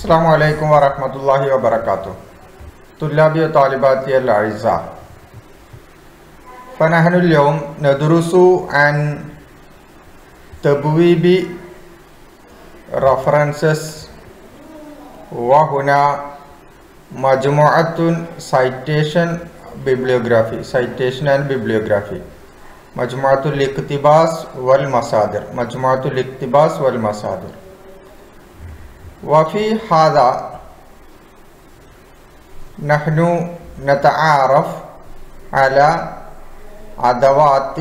السلام عليكم ورحمة الله وبركاته طلابي وطالباتي الأعزاء فنحن اليوم ندرس عن تبويب references وهنا مجموعة citation bibliography citation and bibliography مجموعة الاقتباس والمصادر مجموعة الاقتباس والمصادر وفي هذا نحن نتعارف على أدوات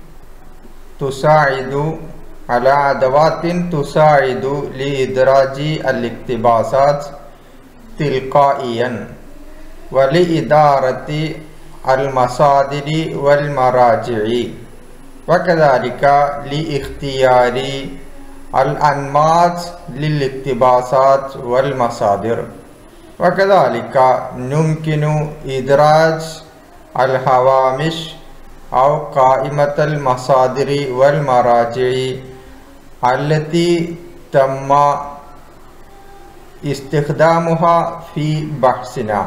تساعد على أدوات تساعد لإدراج الاقتباسات تلقائيا ولإدارة المصادر والمراجع وكذلك لاختيار الأنماط للاقتباسات والمصادر وكذلك يمكن إدراج الهوامش أو قائمة المصادر والمراجع التي تم استخدامها في بحثنا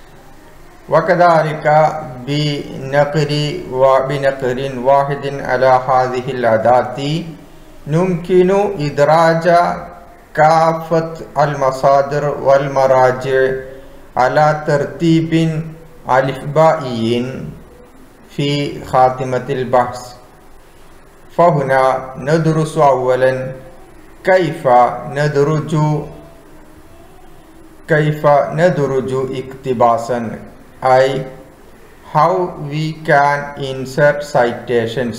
وكذلك بنقر وبنقر واحد على هذه الأداة يمكن إدراج كافة المصادر والمراجع على ترتيب ألفبائي في خاتمة البحث فهنا ندرس أولا كيف ندرج كيف ندرج اقتباسا أي how we can insert citations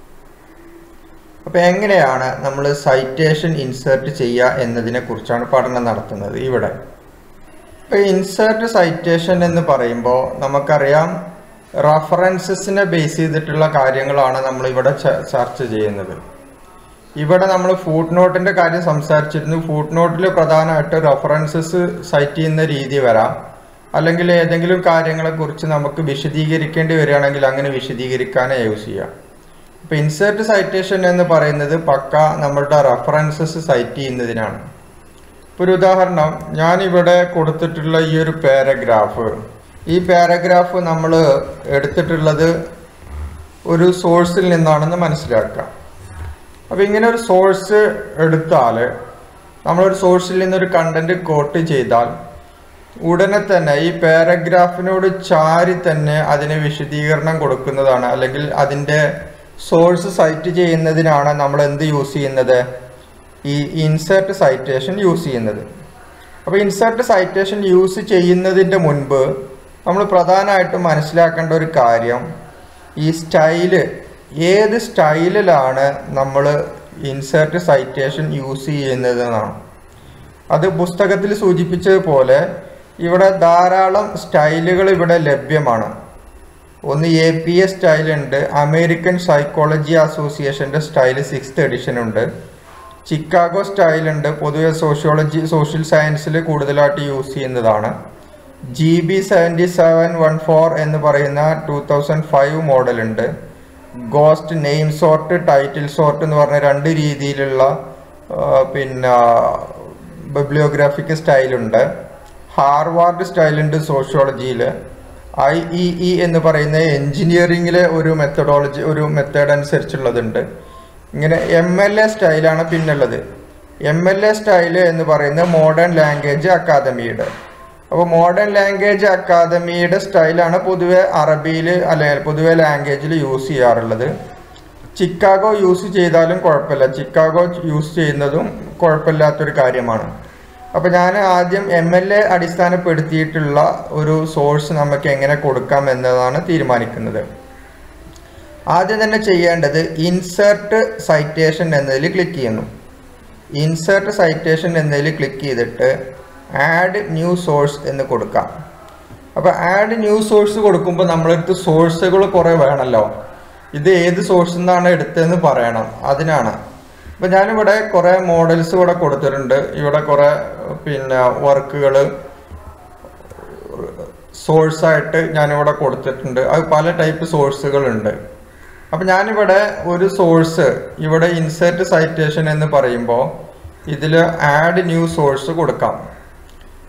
അപ്പോൾ എങ്ങനെയാണ് നമ്മൾ citation insert ചെയ്യുക എന്നതിനെ കുറിച്ചാണ് പഠനം നടത്തുന്നത് ഇവിടെ ഇപ്പോൾ ഇൻസേർട്ട് സൈറ്റേഷൻ എന്ന് പറയുമ്പോൾ നമുക്കറിയാം റഫറൻസസിനെ ബേസ് ചെയ്തിട്ടുള്ള കാര്യങ്ങളാണ് നമ്മൾ ഇവിടെ ചർച്ച ചെയ്യുന്നത് ഇവിടെ നമ്മൾ ഫൂട്ട് നോട്ടിന്റെ കാര്യം സംസാരിച്ചിരുന്നു ഫൂട്ട് നോട്ടിൽ പ്രധാനമായിട്ട് റഫറൻസസ് സൈറ്റ് ചെയ്യുന്ന രീതി വരാം അല്ലെങ്കിൽ ഏതെങ്കിലും കാര്യങ്ങളെ കുറിച്ച് നമുക്ക് വിശദീകരിക്കേണ്ടി വരികയാണെങ്കിൽ അങ്ങനെ വിശദീകരിക്കാനേ യൂസ് ചെയ്യാം ഇപ്പൊ ഇൻസേർട്ട് സൈറ്റേഷൻ എന്ന് പറയുന്നത് പക്ക നമ്മളുടെ റഫറൻസസ് സൈറ്റ് ചെയ്യുന്നതിനാണ് ഇപ്പൊ ഒരു ഉദാഹരണം ഞാൻ ഇവിടെ കൊടുത്തിട്ടുള്ള ഈ ഒരു പാരഗ്രാഫ് ഈ പാരഗ്രാഫ് നമ്മൾ എടുത്തിട്ടുള്ളത് ഒരു സോഴ്സിൽ നിന്നാണെന്ന് മനസ്സിലാക്കാം അപ്പോൾ ഇങ്ങനെ ഒരു സോഴ്സ് എടുത്താൽ നമ്മളൊരു സോഴ്സിൽ നിന്നൊരു കണ്ടന്റ് കോട്ട് ചെയ്താൽ ഉടനെ തന്നെ ഈ പാരഗ്രാഫിനോട് ചാരി തന്നെ അതിന് വിശദീകരണം കൊടുക്കുന്നതാണ് അല്ലെങ്കിൽ അതിൻ്റെ സോഴ്സ് സൈറ്റ് ചെയ്യുന്നതിനാണ് നമ്മൾ എന്ത് യൂസ് ചെയ്യുന്നത് ഈ ഇൻസേർട്ട് സൈറ്റേഷൻ യൂസ് ചെയ്യുന്നത് അപ്പോൾ ഇൻസേർട്ട് സൈറ്റേഷൻ യൂസ് ചെയ്യുന്നതിൻ്റെ മുൻപ് നമ്മൾ പ്രധാനമായിട്ടും മനസ്സിലാക്കേണ്ട ഒരു കാര്യം ഈ സ്റ്റൈല് ഏത് സ്റ്റൈലിലാണ് നമ്മൾ ഇൻസേർട്ട് സൈറ്റേഷൻ യൂസ് ചെയ്യുന്നതെന്നാണ് അത് പുസ്തകത്തിൽ സൂചിപ്പിച്ചതുപോലെ ഇവിടെ ധാരാളം സ്റ്റൈലുകൾ ഇവിടെ ലഭ്യമാണ് ഒന്ന് എ പി എ സ്റ്റൈൽ ഉണ്ട് അമേരിക്കൻ സൈക്കോളജി അസോസിയേഷൻ്റെ സ്റ്റൈൽ സിക്സ്ത് എഡിഷൻ ഉണ്ട് ചിക്കാഗോ സ്റ്റൈൽ ഉണ്ട് പൊതുവെ സോഷ്യോളജി സോഷ്യൽ സയൻസിൽ കൂടുതലായിട്ട് യൂസ് ചെയ്യുന്നതാണ് G B seventy seven one four എന്ന് പറയുന്ന ടൂ തൗസൻഡ് ഫൈവ് മോഡൽ ഉണ്ട് GOST name sort title sort എന്ന് പറഞ്ഞ രണ്ട് രീതിയിലുള്ള പിന്നെ ബിബ്ലിയോഗ്രാഫിക് സ്റ്റൈലുണ്ട് ഹാർവാർഡ് സ്റ്റൈലുണ്ട് സോഷ്യോളജിയിൽ ഐ ഇ ഇ എന്ന് പറയുന്ന എഞ്ചിനീയറിംഗിലെ ഒരു മെത്തഡോളജി ഒരു മെത്തേഡ് അനുസരിച്ചുള്ളതുണ്ട് ഇങ്ങനെ എം എൽ എ സ്റ്റൈലാണ് പിന്നുള്ളത് എം എൽ എ സ്റ്റൈല് എന്ന് പറയുന്നത് മോഡേൺ ലാംഗ്വേജ് അക്കാദമിയുടെ അപ്പോൾ മോഡേൺ ലാംഗ്വേജ് അക്കാദമിയുടെ സ്റ്റൈലാണ് പൊതുവെ അറബിയിൽ അല്ലെങ്കിൽ പൊതുവെ ലാംഗ്വേജിൽ യൂസ് ചെയ്യാറുള്ളത് ചിക്കാഗോ യൂസ് ചെയ്താലും കുഴപ്പമില്ല ചിക്കാഗോ യൂസ് ചെയ്യുന്നതും കുഴപ്പമില്ലാത്തൊരു കാര്യമാണ് അപ്പോൾ ഞാൻ ആദ്യം എം എൽ എ അടിസ്ഥാനപ്പെടുത്തിയിട്ടുള്ള ഒരു സോഴ്സ് നമുക്ക് എങ്ങനെ കൊടുക്കാം എന്നതാണ് തീരുമാനിക്കുന്നത് ആദ്യം തന്നെ ചെയ്യേണ്ടത് ഇൻസേർട്ട് സൈറ്റേഷൻ എന്നതിൽ ക്ലിക്ക് ചെയ്യുന്നു ഇൻസേർട്ട് സൈറ്റേഷൻ എന്നതിൽ ക്ലിക്ക് ചെയ്തിട്ട് ആഡ് ന്യൂ സോഴ്സ് എന്ന് കൊടുക്കാം അപ്പോൾ ആഡ് ന്യൂ സോഴ്സ് കൊടുക്കുമ്പോൾ നമ്മളെടുത്ത് സോഴ്സുകൾ കുറേ വേണമല്ലോ ഇത് ഏത് സോഴ്സിൽ നിന്നാണ് എടുത്തതെന്ന് പറയണം അതിനാണ് അപ്പോൾ ഞാനിവിടെ കുറേ മോഡൽസ് ഇവിടെ കൊടുത്തിട്ടുണ്ട് ഇവിടെ കുറേ പിന്നെ വർക്കുകൾ സോഴ്സായിട്ട് ഞാനിവിടെ കൊടുത്തിട്ടുണ്ട് അത് പല ടൈപ്പ് സോഴ്സുകളുണ്ട് അപ്പം ഞാനിവിടെ ഒരു സോഴ്സ് ഇവിടെ ഇൻസേർട്ട് സൈറ്റേഷൻ എന്ന് പറയുമ്പോൾ ഇതിൽ ആഡ് ന്യൂ സോഴ്സ് കൊടുക്കാം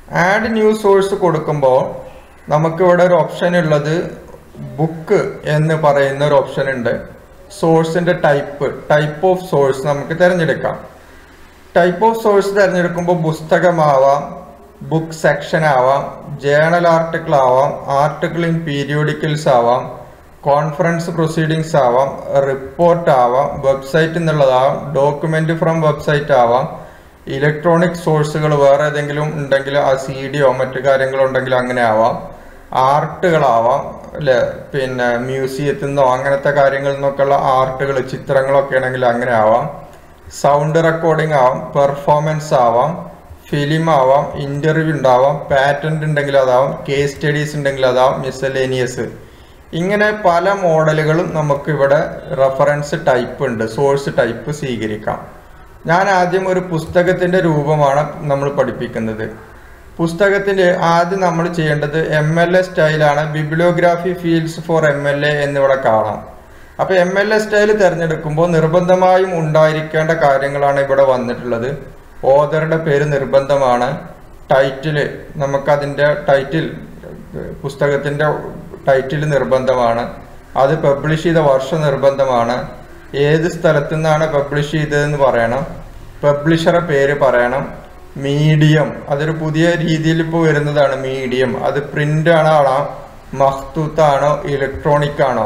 ആഡ് ന്യൂ സോഴ്സ് കൊടുക്കുമ്പോൾ നമുക്കിവിടെ ഒരു ഓപ്ഷൻ ഉള്ളത് ബുക്ക് എന്ന് പറയുന്ന ഒരു ഓപ്ഷൻ ഉണ്ട് സോഴ്സിന്റെ ടൈപ്പ് ടൈപ്പ് ഓഫ് സോഴ്സ് നമുക്ക് തിരഞ്ഞെടുക്കാം ടൈപ്പ് ഓഫ് സോഴ്സ് തിരഞ്ഞെടുക്കുമ്പോൾ പുസ്തകമാവാം ബുക്ക് സെക്ഷൻ ആവാം ജേണൽ ആർട്ടിക്കിൾ ആവാം ആർട്ടിക്കിൾ ഇൻ പീരിയോഡിക്കൽസ് ആവാം കോൺഫറൻസ് പ്രൊസീഡിങ്സ് ആവാം റിപ്പോർട്ട് ആവാം വെബ്സൈറ്റ് എന്നുള്ളതാവാം ഡോക്യുമെന്റ് ഫ്രം വെബ്സൈറ്റ് ആവാം ഇലക്ട്രോണിക് സോഴ്സുകൾ വേറെ ഏതെങ്കിലും ഉണ്ടെങ്കിൽ ആ സി ഡിയോ മറ്റു കാര്യങ്ങളോ ഉണ്ടെങ്കിൽ അങ്ങനെ ആവാം ആർട്ടുകളാവാം അല്ലെ പിന്നെ മ്യൂസിയത്തിൽ നിന്നോ അങ്ങനത്തെ കാര്യങ്ങളിൽ നിന്നൊക്കെയുള്ള ആർട്ടുകൾ ചിത്രങ്ങളൊക്കെ ആണെങ്കിൽ അങ്ങനെ ആവാം സൗണ്ട് റെക്കോർഡിംഗ് ആവാം പെർഫോമൻസ് ആവാം ഫിലിം ആവാം ഇന്റർവ്യൂ ഉണ്ടാവാം പാറ്റന്റ് ഉണ്ടെങ്കിൽ അതാവാം കേസ് സ്റ്റഡീസ് ഉണ്ടെങ്കിൽ അതാവാം മിസലേനിയസ് ഇങ്ങനെ പല മോഡലുകളും നമുക്ക് ഇവിടെ റെഫറൻസ് ടൈപ്പ് ഉണ്ട് സോഴ്സ് ടൈപ്പ് സ്വീകരിക്കാം ഞാൻ ആദ്യം ഒരു പുസ്തകത്തിന്റെ രൂപമാണ് നമ്മൾ പഠിപ്പിക്കുന്നത് പുസ്തകത്തിന്റെ ആദ്യം നമ്മൾ ചെയ്യേണ്ടത് എം എൽ എ സ്റ്റൈലാണ് bibliography fields for M L A എന്നിവിടെ കാണാം അപ്പൊ എം എൽ എ സ്റ്റൈൽ തിരഞ്ഞെടുക്കുമ്പോൾ നിർബന്ധമായും ഉണ്ടായിരിക്കേണ്ട കാര്യങ്ങളാണ് ഇവിടെ വന്നിട്ടുള്ളത് ഓതറുടെ പേര് നിർബന്ധമാണ് ടൈറ്റില് നമുക്കതിൻ്റെ ടൈറ്റിൽ പുസ്തകത്തിൻ്റെ ടൈറ്റിൽ നിർബന്ധമാണ് അത് പബ്ലിഷ് ചെയ്ത വർഷം നിർബന്ധമാണ് ഏത് സ്ഥലത്തു നിന്നാണ് പബ്ലിഷ് ചെയ്തതെന്ന് പറയണം പബ്ലിഷറെ പേര് പറയണം മീഡിയം അതൊരു പുതിയ രീതിയിൽ ഇപ്പോൾ വരുന്നതാണ് മീഡിയം അത് പ്രിന്റ് ആണോ മഹ്തൂത്താണോ ഇലക്ട്രോണിക് ആണോ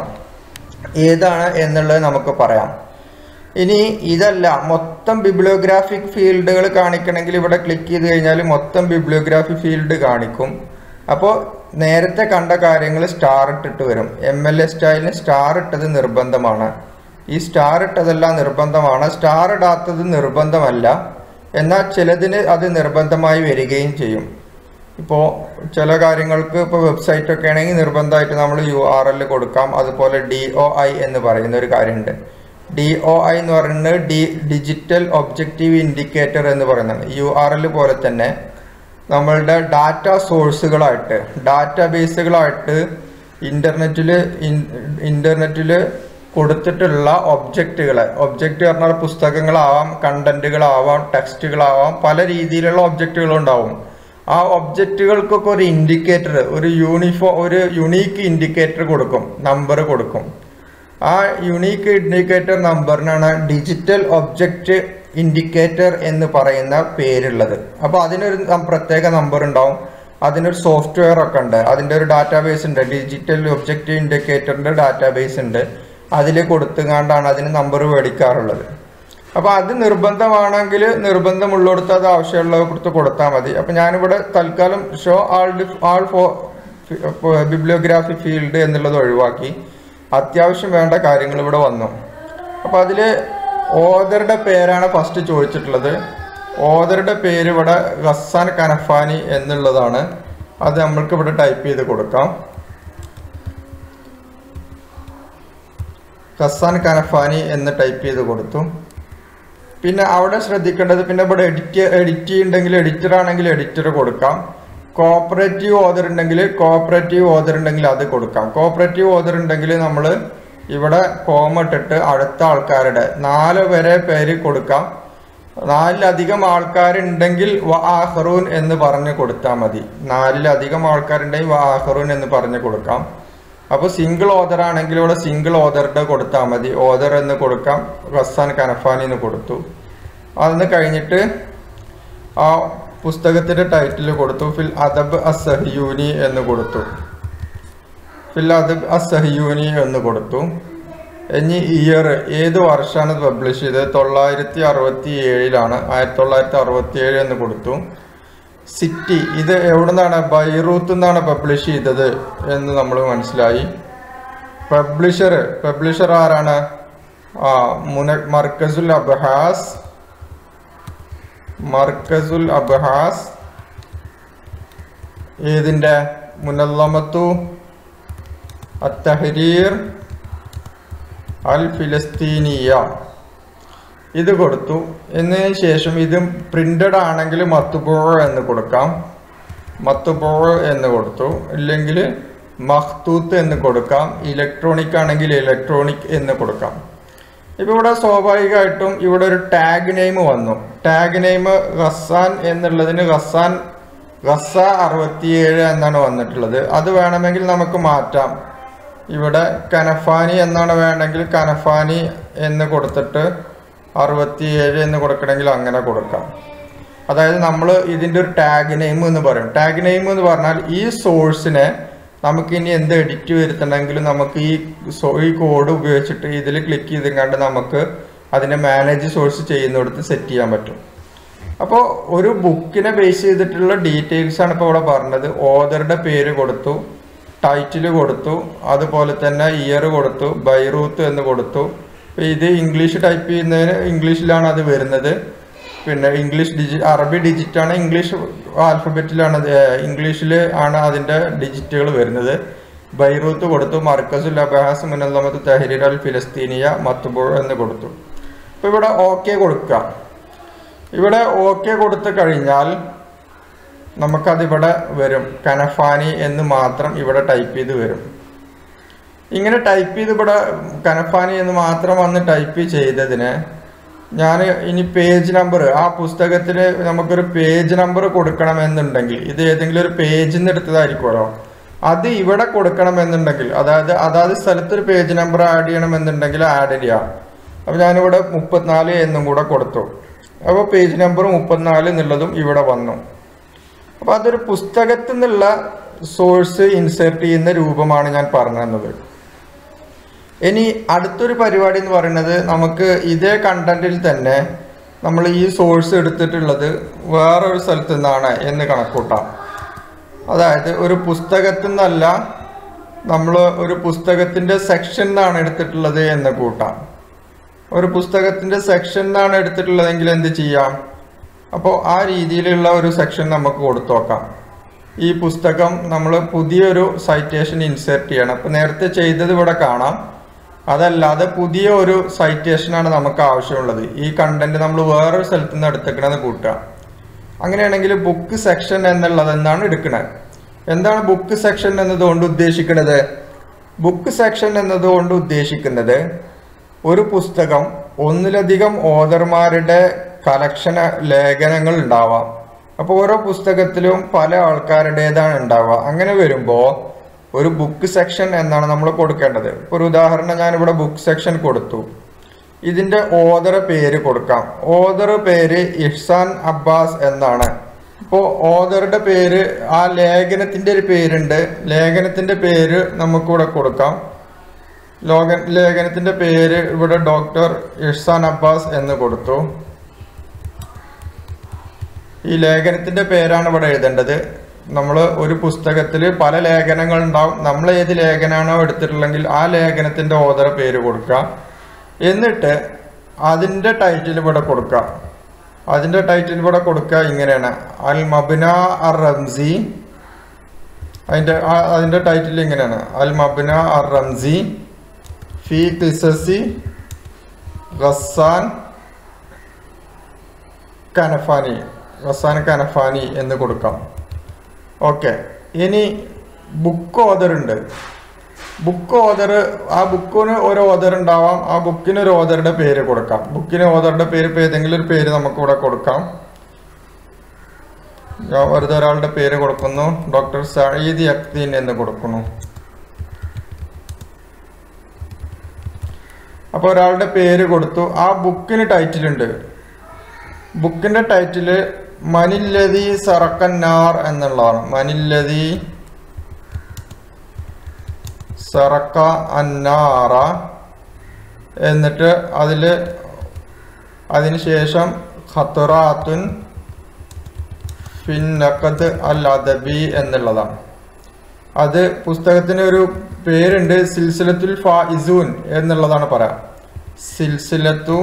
ഏതാണ് എന്നുള്ളത് നമുക്ക് പറയാം ഇനി ഇതല്ല മൊത്തം ബിബ്ലിയോഗ്രാഫിക് ഫീൽഡുകൾ കാണിക്കണമെങ്കിൽ ഇവിടെ ക്ലിക്ക് ചെയ്ത് കഴിഞ്ഞാൽ മൊത്തം ബിബ്ലിയോഗ്രാഫി ഫീൽഡ് കാണിക്കും അപ്പോൾ നേരത്തെ കണ്ട കാര്യങ്ങൾ സ്റ്റാർ ഇട്ടിട്ട് വരും എം എൽ എ സ്റ്റൈലിന് സ്റ്റാർ ഇട്ടത് നിർബന്ധമാണ് ഈ സ്റ്റാർ ഇട്ടതെല്ലാം നിർബന്ധമാണ് സ്റ്റാർ ഇടാത്തത് നിർബന്ധമല്ല എന്നാൽ ചിലതിന് അത് നിർബന്ധമായി വരികയും ചെയ്യും ഇപ്പോൾ ചില കാര്യങ്ങൾക്ക് ഇപ്പോൾ വെബ്സൈറ്റ് ഒക്കെ ആണെങ്കിൽ നിർബന്ധമായിട്ട് നമ്മൾ യു ആർ എൽ കൊടുക്കാം അതുപോലെ ഡി ഒ ഐ എന്ന് പറയുന്ന ഒരു കാര്യമുണ്ട് ഡി ഒ ഐ എന്ന് പറയുന്നത് ഡി ഡിജിറ്റൽ ഒബ്ജക്റ്റീവ് ഇൻഡിക്കേറ്റർ എന്ന് പറയുന്നത് യു ആർ എൽ പോലെ തന്നെ നമ്മളുടെ ഡാറ്റ സോഴ്സുകളായിട്ട് ഡാറ്റാ ബേസുകളായിട്ട് ഇൻ്റർനെറ്റിൽ ഇൻ്റർനെറ്റിൽ കൊടുത്തിട്ടുള്ള ഒബ്ജക്റ്റുകളെ ഒബ്ജക്റ്റ് പറഞ്ഞാൽ പുസ്തകങ്ങളാവാം കണ്ടന്റുകളാവാം ടെക്സ്റ്റുകളാവാം പല രീതിയിലുള്ള ഒബ്ജക്റ്റുകൾ ഉണ്ടാവും ആ ഒബ്ജക്റ്റുകൾക്കൊക്കെ ഒരു ഇൻഡിക്കേറ്റർ ഒരു യൂണിഫോ ഒരു യുണീക്ക് ഇൻഡിക്കേറ്റർ കൊടുക്കും നമ്പർ കൊടുക്കും ആ യുണീക്ക് ഇൻഡിക്കേറ്റർ നമ്പറിനാണ് ഡിജിറ്റൽ ഒബ്ജക്റ്റ് ഇൻഡിക്കേറ്റർ എന്ന് പറയുന്ന പേരുള്ളത് അപ്പോൾ അതിനൊരു നം- പ്രത്യേക നമ്പർ ഉണ്ടാവും അതിനൊരു സോഫ്റ്റ്വെയർ ഒക്കെ ഉണ്ട് അതിൻ്റെ ഒരു ഡാറ്റാബേസ് ഉണ്ട് ഡിജിറ്റൽ ഒബ്ജക്റ്റ് ഇൻഡിക്കേറ്ററിൻ്റെ ഡാറ്റാബേസ് ഉണ്ട് അതിൽ കൊടുത്തുകൊണ്ടാണ് അതിന് നമ്പർ മേടിക്കാറുള്ളത് അപ്പോൾ അത് നിർബന്ധമാണെങ്കിൽ നിർബന്ധമുള്ളിടത്ത് അത് ആവശ്യമുള്ളത് കൊടുത്ത് കൊടുത്താൽ മതി അപ്പോൾ ഞാനിവിടെ തൽക്കാലം ഷോ ആൾ ഡിഫ് ആൾ ഫോ ബിബ്ലിയോഗ്രാഫി ഫീൽഡ് എന്നുള്ളത് ഒഴിവാക്കി അത്യാവശ്യം വേണ്ട കാര്യങ്ങൾ ഇവിടെ വന്നു അപ്പോൾ അതിൽ ഓദറുടെ പേരാണ് ഫസ്റ്റ് ചോദിച്ചിട്ടുള്ളത് ഓദറുടെ പേര് ഇവിടെ ഗസാൻ കനഫാനി എന്നുള്ളതാണ് അത് നമ്മൾക്ക് ഇവിടെ ടൈപ്പ് ചെയ്ത് കൊടുക്കാം ഗസാൻ കനഫാനി എന്ന് ടൈപ്പ് ചെയ്ത് കൊടുത്തു പിന്നെ അവിടെ ശ്രദ്ധിക്കേണ്ടത് പിന്നെ ഇവിടെ എഡിറ്റ് എഡിറ്റ് ചെയ്യുന്നുണ്ടെങ്കിൽ എഡിറ്റർ ആണെങ്കിൽ എഡിറ്റർ കൊടുക്കാം കോപ്പറേറ്റീവ് ഓദർ ഉണ്ടെങ്കിൽ കോപ്പറേറ്റീവ് ഓദർ ഉണ്ടെങ്കിൽ അത് കൊടുക്കാം കോപ്പറേറ്റീവ് ഓദർ ഉണ്ടെങ്കിൽ നമ്മൾ ഇവിടെ കോമ ഇട്ടിട്ട് അടുത്ത ആൾക്കാരുടെ നാല് വരെ പേര് കൊടുക്കാം നാലിലധികം ആൾക്കാരുണ്ടെങ്കിൽ വ ആഹറൂൻ എന്ന് പറഞ്ഞ് കൊടുത്താൽ മതി നാലിലധികം ആൾക്കാരുണ്ടെങ്കിൽ വ ആഹറൂൻ എന്ന് പറഞ്ഞ് കൊടുക്കാം അപ്പോൾ സിംഗിൾ ഓദർ ആണെങ്കിൽ ഇവിടെ സിംഗിൾ ഓദറുടെ കൊടുത്താൽ മതി ഓദർ എന്ന് കൊടുക്കാം റസാൻ കനഫാനി എന്ന് കൊടുത്തു അതൊന്ന് കഴിഞ്ഞിട്ട് ആ പുസ്തകത്തിന്റെ ടൈറ്റിൽ കൊടുത്തു ഫിൽ അദബ് അസഹ്യൂനി എന്ന് കൊടുത്തു ഫിൽ അദബ് അസഹ്യൂനി എന്ന് കൊടുത്തു ഇനി ഇയർ ഏത് വർഷമാണ് പബ്ലിഷ് ചെയ്തത് തൊള്ളായിരത്തി അറുപത്തി ഏഴിലാണ് ആയിരത്തി തൊള്ളായിരത്തി അറുപത്തി ഏഴ് എന്ന് കൊടുത്തു സിറ്റി ഇത് എവിടെ നിന്നാണ് ബൈറൂത്ത് നിന്നാണ് പബ്ലിഷ് ചെയ്തത് എന്ന് നമ്മൾ മനസ്സിലായി പബ്ലിഷർ പബ്ലിഷർ ആരാണ് ആ മുന മർക്കസുൽ അബ്ഹാസ് മർക്കസുൽ അബ്ഹാസ് ഏതിൻ്റെ മുനല്ലമത്തു അത്തഹരീർ അൽ ഫിലസ്തീനിയ ഇത് കൊടുത്തു എന്നതിന് ശേഷം ഇത് പ്രിന്റഡ് ആണെങ്കിൽ മത്തുപോ എന്ന് കൊടുക്കാം മത്തുപോ എന്ന് കൊടുത്തു ഇല്ലെങ്കിൽ മഖ്തൂത്ത് എന്ന് കൊടുക്കാം ഇലക്ട്രോണിക് ആണെങ്കിൽ ഇലക്ട്രോണിക് എന്ന് കൊടുക്കാം ഇപ്പൊ ഇവിടെ സ്വാഭാവികമായിട്ടും ഇവിടെ ഒരു ടാഗ് നെയിം വന്നു ടാഗ് നെയിം ഖസാൻ എന്നുള്ളതിന് ഖസാൻ ഗസ അറുപത്തിയേഴ് എന്നാണ് വന്നിട്ടുള്ളത് അത് വേണമെങ്കിൽ നമുക്ക് മാറ്റാം ഇവിടെ കനഫാനി എന്നാണ് വേണമെങ്കിൽ കനഫാനി എന്ന് കൊടുത്തിട്ട് അറുപത്തിയേഴ് എന്ന് കൊടുക്കണമെങ്കിൽ അങ്ങനെ കൊടുക്കാം അതായത് നമ്മൾ ഇതിൻ്റെ ഒരു ടാഗ് നെയിം എന്ന് പറയും ടാഗ് നെയിം എന്ന് പറഞ്ഞാൽ ഈ സോഴ്സിനെ നമുക്ക് ഇനി എന്ത് എഡിറ്റ് വരുത്തണമെങ്കിലും നമുക്ക് ഈ സോ- ഈ കോഡ് ഉപയോഗിച്ചിട്ട് ഇതിൽ ക്ലിക്ക് ചെയ്തെങ്ങാണ്ട് നമുക്ക് അതിനെ മാനേജ് സോഴ്സ് ചെയ്യുന്നിടത്ത് സെറ്റ് ചെയ്യാൻ പറ്റും അപ്പോൾ ഒരു ബുക്കിനെ ബേസ് ചെയ്തിട്ടുള്ള ഡീറ്റെയിൽസ് ആണ് ഇപ്പോൾ ഇവിടെ പറഞ്ഞത് ഓതറുടെ പേര് കൊടുത്തു ടൈറ്റിൽ കൊടുത്തു അതുപോലെ തന്നെ ഇയർ കൊടുത്തു ബൈറൂത്ത് എന്ന് കൊടുത്തു ഇപ്പൊ ഇത് ഇംഗ്ലീഷ് ടൈപ്പ് ചെയ്യുന്നതിന് ഇംഗ്ലീഷിലാണ് അത് വരുന്നത് പിന്നെ ഇംഗ്ലീഷ് ഡിജി അറബി ഡിജിറ്റാണ് ഇംഗ്ലീഷ് ആൽഫബറ്റിലാണ് ഇംഗ്ലീഷിൽ ആണ് അതിൻ്റെ ഡിജിറ്റുകൾ വരുന്നത് ബൈറൂത്ത് കൊടുത്തു മർക്കസുൽ അബഹാസ് മുനല്ലമത്ത് തെഹരീർ അൽ ഫിലസ്തീനിയ മത്തുബോ എന്ന് കൊടുത്തു അപ്പോൾ ഇവിടെ ഓക്കെ കൊടുക്കുക ഇവിടെ ഓക്കെ കൊടുത്തു കഴിഞ്ഞാൽ നമുക്കതിവിടെ വരും കനഫാനി എന്ന് മാത്രം ഇവിടെ ടൈപ്പ് ചെയ്ത് വരും ഇങ്ങനെ ടൈപ്പ് ചെയ്ത് ഇവിടെ കനഫാനി എന്ന് മാത്രം വന്ന് ടൈപ്പ് ചെയ്തതിന് ഞാൻ ഇനി പേജ് നമ്പർ ആ പുസ്തകത്തിൽ നമുക്കൊരു പേജ് നമ്പർ കൊടുക്കണമെന്നുണ്ടെങ്കിൽ ഇത് ഏതെങ്കിലും ഒരു പേജിൽ നിന്ന് എടുത്തതായിരിക്കുമല്ലോ അത് ഇവിടെ കൊടുക്കണമെന്നുണ്ടെങ്കിൽ അതായത് അതാത് സ്ഥലത്തൊരു പേജ് നമ്പർ ആഡ് ചെയ്യണമെന്നുണ്ടെങ്കിൽ ആഡ് ചെയ്യാം അപ്പോൾ ഞാനിവിടെ മുപ്പത്തിനാല് എന്നും കൂടെ കൊടുത്തു അപ്പോൾ പേജ് നമ്പർ മുപ്പത്തിനാല് എന്നുള്ളതും ഇവിടെ വന്നു അപ്പോൾ അതൊരു പുസ്തകത്തിൽ നിന്നുള്ള സോഴ്സ് ഇൻസേർട്ട് ചെയ്യുന്ന രൂപമാണ് ഞാൻ പറഞ്ഞു തന്നത് ഇനി അടുത്തൊരു പരിപാടി എന്ന് പറയുന്നത് നമുക്ക് ഇതേ കണ്ടന്റിൽ തന്നെ നമ്മൾ ഈ സോഴ്സ് എടുത്തിട്ടുള്ളത് വേറൊരു സ്ഥലത്തു നിന്നാണ് എന്ന് കണക്കൂട്ടാം അതായത് ഒരു പുസ്തകത്തിൽ നിന്നല്ല നമ്മൾ ഒരു പുസ്തകത്തിൻ്റെ സെക്ഷൻ നിന്നാണ് എടുത്തിട്ടുള്ളത് എന്ന് കൂട്ടാം ഒരു പുസ്തകത്തിൻ്റെ സെക്ഷൻ നിന്നാണ് എടുത്തിട്ടുള്ളതെങ്കിൽ എന്ത് ചെയ്യാം അപ്പോൾ ആ രീതിയിലുള്ള ഒരു സെക്ഷൻ നമുക്ക് കൊടുത്തു നോക്കാം ഈ പുസ്തകം നമ്മൾ പുതിയൊരു സൈറ്റേഷൻ ഇൻസേർട്ട് ചെയ്യണം അപ്പോൾ നേരത്തെ ചെയ്തത് ഇവിടെ കാണാം അതല്ലാതെ പുതിയ ഒരു സൈറ്റേഷനാണ് നമുക്ക് ആവശ്യമുള്ളത് ഈ കണ്ടന്റ് നമ്മൾ വേറൊരു സ്ഥലത്ത് നിന്ന് എടുത്തേക്കണമെന്ന് കൂട്ടുക അങ്ങനെയാണെങ്കിൽ ബുക്ക് സെക്ഷൻ എന്നുള്ളത് എന്താണ് എടുക്കുന്നത് എന്താണ് ബുക്ക് സെക്ഷൻ എന്നതുകൊണ്ട് ഉദ്ദേശിക്കുന്നത് ബുക്ക് സെക്ഷൻ എന്നതുകൊണ്ട് ഉദ്ദേശിക്കുന്നത് ഒരു പുസ്തകം ഒന്നിലധികം ഓതർമാരുടെ കളക്ഷൻ ലേഖനങ്ങൾ ഉണ്ടാവാം അപ്പോൾ ഓരോ പുസ്തകത്തിലും പല ആൾക്കാരുടേതാണ് ഉണ്ടാവുക അങ്ങനെ വരുമ്പോൾ ഒരു ബുക്ക് സെക്ഷൻ എന്നാണ് നമ്മൾ കൊടുക്കേണ്ടത് ഇപ്പോൾ ഒരു ഉദാഹരണം ഞാനിവിടെ ബുക്ക് സെക്ഷൻ കൊടുത്തു ഇതിൻ്റെ ഓതർ പേര് കൊടുക്കാം ഓതർ പേര് ഇഹ്സാൻ അബ്ബാസ് എന്നാണ് ഇപ്പോൾ ഓതറുടെ പേര് ആ ലേഖനത്തിൻ്റെ ഒരു പേരുണ്ട് ലേഖനത്തിൻ്റെ പേര് നമുക്കിവിടെ കൊടുക്കാം ലോക ലേഖനത്തിൻ്റെ പേര് ഇവിടെ ഡോക്ടർ ഇഹ്സാൻ അബ്ബാസ് എന്ന് കൊടുത്തു ഈ ലേഖനത്തിൻ്റെ പേരാണ് ഇവിടെ എഴുതേണ്ടത് നമ്മൾ ഒരു പുസ്തകത്തിൽ പല ലേഖനങ്ങൾ ഉണ്ടാവും നമ്മൾ ഏത് ലേഖനമാണോ എടുത്തിട്ടുള്ളെങ്കിൽ ആ ലേഖനത്തിൻ്റെ ഓതറ പേര് കൊടുക്കുക എന്നിട്ട് അതിൻ്റെ ടൈറ്റിൽ ഇവിടെ കൊടുക്കുക അതിൻ്റെ ടൈറ്റിൽ ഇവിടെ കൊടുക്കുക ഇങ്ങനെയാണ് അൽ മബ്ന അർ റംസി അതിൻ്റെ ആ- അതിൻ്റെ ടൈറ്റിൽ ഇങ്ങനെയാണ് അൽ മബ്ന അർ റംസി ഫി ഖിസസി ഗസാൻ കനഫാനി ഗസാൻ കനഫാനി എന്ന് കൊടുക്കാം ഓക്കെ ഇനി ബുക്ക് ഓതർ ഉണ്ട് ബുക്ക് ഓതർ ആ ബുക്കിന് ഒരു ഓതർ ഉണ്ടാവാം ആ ബുക്കിന് ഒരു ഓതറുടെ പേര് കൊടുക്കാം ബുക്കിന് ഓതറുടെ പേര് ഇപ്പൊ ഏതെങ്കിലും ഒരു പേര് നമുക്ക് ഇവിടെ കൊടുക്കാം ഞാൻ വെറുതെ ഒരാളുടെ പേര് കൊടുക്കുന്നു ഡോക്ടർ സയീദ് യക്തീൻ എന്ന് കൊടുക്കുന്നു അപ്പോൾ ഒരാളുടെ പേര് കൊടുത്തു ആ ബുക്കിന് ടൈറ്റിൽ ഉണ്ട് ബുക്കിന്റെ ടൈറ്റില് മനില്ലതി സറക്കന്നാർ എന്നുള്ളതാണ് മനില്ലതി സറക്ക അന്നാറ എന്നിട്ട് അതിൽ അതിനുശേഷം ഖത്തുറാത്തുൻ ഫിന്നഖദ് അൽ അദബി എന്നുള്ളതാണ് അത് പുസ്തകത്തിന് ഒരു പേരുണ്ട് സിൽസിലത്തുൽ ഫായിസൂൻ എന്നുള്ളതാണ് പറയാം സിൽസിലത്തു